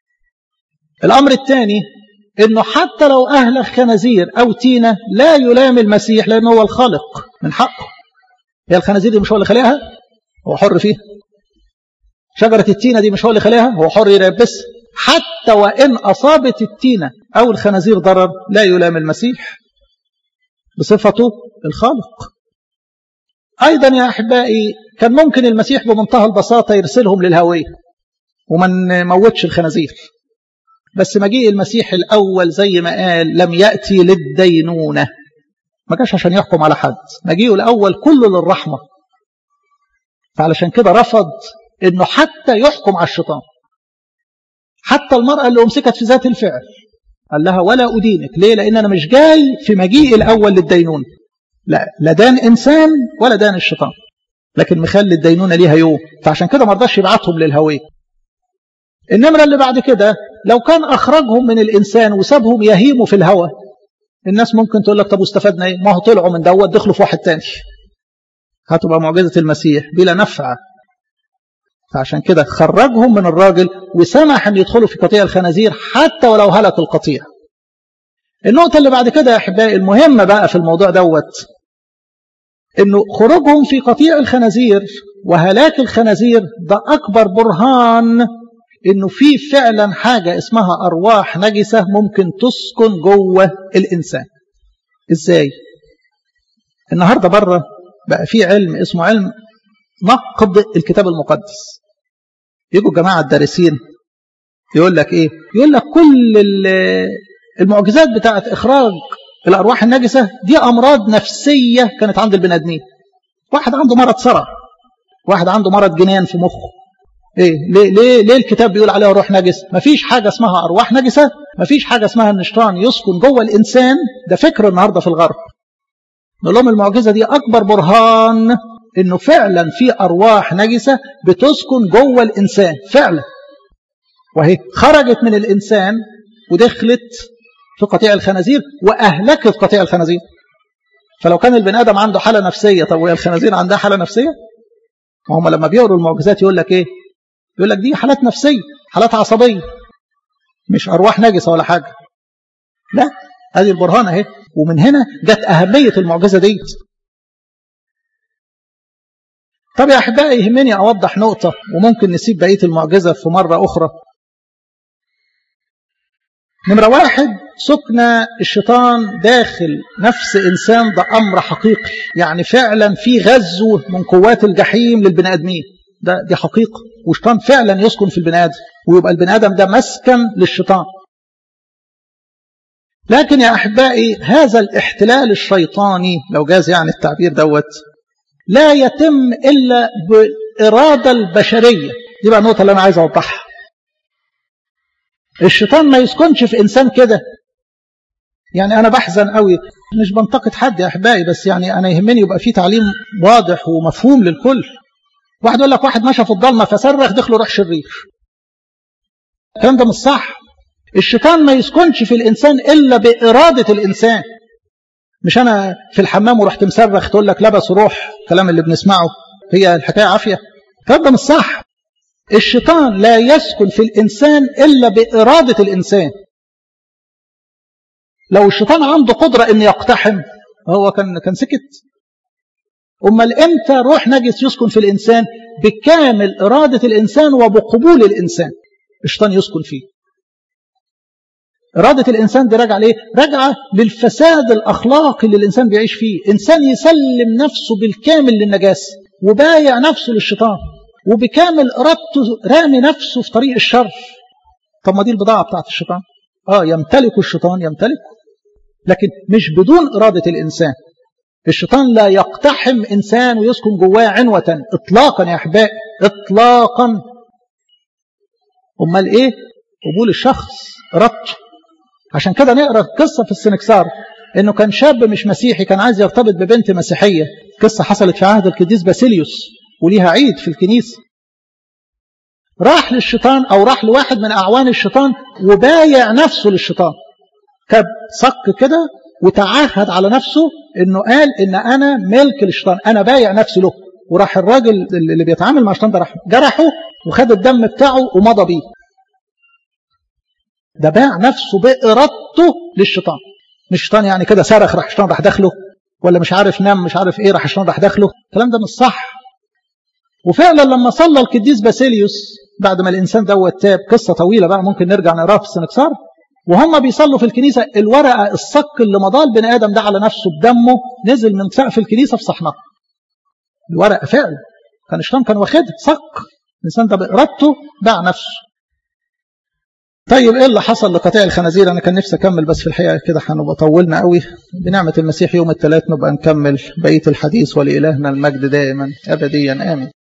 الأمر الثاني إنه حتى لو أهل خنازير أو تينة لا يلام المسيح لأنه هو الخالق من حقه هي الخنازير دي مش هو اللي خلقها هو حر فيها شجرة التينة دي مش هو اللي خلقها هو حر يلبسها حتى وإن أصابت التينة أو الخنازير ضرر لا يلام المسيح بصفته الخالق أيضا يا أحبائي كان ممكن المسيح بمنتهى البساطة يرسلهم للهوية وما نموتش الخنازير بس مجيء المسيح الأول زي ما قال لم يأتي للدينونة ما جاش عشان يحكم على حد مجيئه الأول كله للرحمة فعلشان كده رفض انه حتى يحكم على الشيطان حتى المرأة اللي أمسكت في ذات الفعل قال لها ولا أدينك ليه لأن أنا مش جاي في مجيء الأول للدينون لا لا دان إنسان ولا دان الشيطان لكن مخلي الدينونة ليها يوم فعشان كده ما رضاش يبعتهم للهوية النمرة اللي بعد كده لو كان أخرجهم من الإنسان وسابهم يهيموا في الهوى الناس ممكن تقول لك طب واستفدنا ايه ما هو طلعوا من دوت دخلوا في واحد تاني هتبقى معجزة المسيح بلا نفع فعشان كده خرجهم من الراجل وسمح ان يدخلوا في قطيع الخنازير حتى ولو هلك القطيع النقطة اللي بعد كده يا أحبائي المهمة بقى في الموضوع دوت انه خروجهم في قطيع الخنازير وهلاك الخنازير ده أكبر برهان انه في فعلا حاجة اسمها أرواح نجسة ممكن تسكن جوه الإنسان ازاي النهاردة بره بقى في علم اسمه علم نقد الكتاب المقدس يجوا جماعة الدارسين يقول لك ايه يقول لك كل المعجزات بتاعت اخراج الارواح النجسة دي امراض نفسية كانت عند البني ادمين واحد عنده مرض صرع واحد عنده مرض جنان في مخه ايه ليه ليه ليه الكتاب بيقول عليها روح نجس مفيش حاجة اسمها ارواح نجسة مفيش حاجة اسمها ان الشيطان يسكن جوه الانسان ده فكر النهارده في الغرب نقول لهم المعجزة دي اكبر برهان انه فعلا في ارواح نجسة بتسكن جوه الانسان فعلا وهي خرجت من الانسان ودخلت في قطيع الخنازير واهلكت قطيع الخنازير فلو كان البني ادم عنده حاله نفسيه طب وهي الخنازير عندها حاله نفسيه ما هم لما بيقروا المعجزات يقول لك ايه يقول لك دي حالات نفسيه حالات عصبيه مش ارواح نجسه ولا حاجه لا هذه البرهان اهي ومن هنا جت اهميه المعجزه ديت طب يا أحبائي يهمني أوضح نقطة وممكن نسيب بقية المعجزة في مرة أخرى نمرة واحد سكن الشيطان داخل نفس إنسان ده أمر حقيقي يعني فعلا في غزو من قوات الجحيم للبني آدمين ده دي حقيقة والشيطان فعلا يسكن في البني آدم ويبقى البني آدم ده مسكن للشيطان لكن يا أحبائي هذا الاحتلال الشيطاني لو جاز يعني التعبير دوت لا يتم إلا بالإرادة البشرية دي بقى النقطة اللي أنا عايز أوضحها الشيطان ما يسكنش في إنسان كده يعني أنا بحزن قوي مش بنتقد حد يا أحبائي بس يعني أنا يهمني يبقى في تعليم واضح ومفهوم للكل واحد يقول لك واحد مشى في الضلمة فصرخ دخله روح شرير الكلام ده مش صح الشيطان ما يسكنش في الإنسان إلا بإرادة الإنسان مش أنا في الحمام ورحت مصرخ تقول لك لبس روح الكلام اللي بنسمعه هي الحكاية عافية الكلام ده مش صح الشيطان لا يسكن في الإنسان إلا بإرادة الإنسان لو الشيطان عنده قدرة إن يقتحم هو كان كان سكت أمال إمتى روح نجس يسكن في الإنسان بكامل إرادة الإنسان وبقبول الإنسان الشيطان يسكن فيه إرادة الإنسان دي راجعة ليه؟ راجعة للفساد الأخلاقي اللي الإنسان بيعيش فيه إنسان يسلم نفسه بالكامل للنجاسة وبايع نفسه للشيطان وبكامل إرادته رامي نفسه في طريق الشر طب ما دي البضاعة بتاعت الشيطان آه يمتلك الشيطان يمتلكه لكن مش بدون إرادة الإنسان الشيطان لا يقتحم إنسان ويسكن جواه عنوة إطلاقا يا أحبائي إطلاقا أمال إيه قبول الشخص إرادته عشان كده نقرا قصه في السنكسار انه كان شاب مش مسيحي كان عايز يرتبط ببنت مسيحيه قصه حصلت في عهد القديس باسيليوس وليها عيد في الكنيسه راح للشيطان او راح لواحد من اعوان الشيطان وبايع نفسه للشيطان كب صك كده وتعهد على نفسه انه قال ان انا ملك للشيطان انا بايع نفسي له وراح الراجل اللي بيتعامل مع الشيطان ده راح جرحه وخد الدم بتاعه ومضى بيه ده باع نفسه بإرادته للشيطان مش الشيطان يعني كده صرخ راح الشيطان راح داخله ولا مش عارف نام مش عارف ايه راح الشيطان راح داخله الكلام ده مش صح وفعلا لما صلى القديس باسيليوس بعد ما الانسان دوت تاب قصه طويله بقى ممكن نرجع نقراها في السنكسار وهم بيصلوا في الكنيسه الورقه الصك اللي مضاه البني ادم ده على نفسه بدمه نزل من سقف الكنيسه في صحنها الورقه فعلا كان الشيطان كان واخدها صك الانسان ده بارادته باع نفسه طيب ايه اللي حصل لقطيع الخنازير انا كان نفسي اكمل بس في الحقيقه كده هنبقى طولنا قوي بنعمه المسيح يوم الثلاث نبقى نكمل بقيه الحديث ولالهنا المجد دائما ابديا امين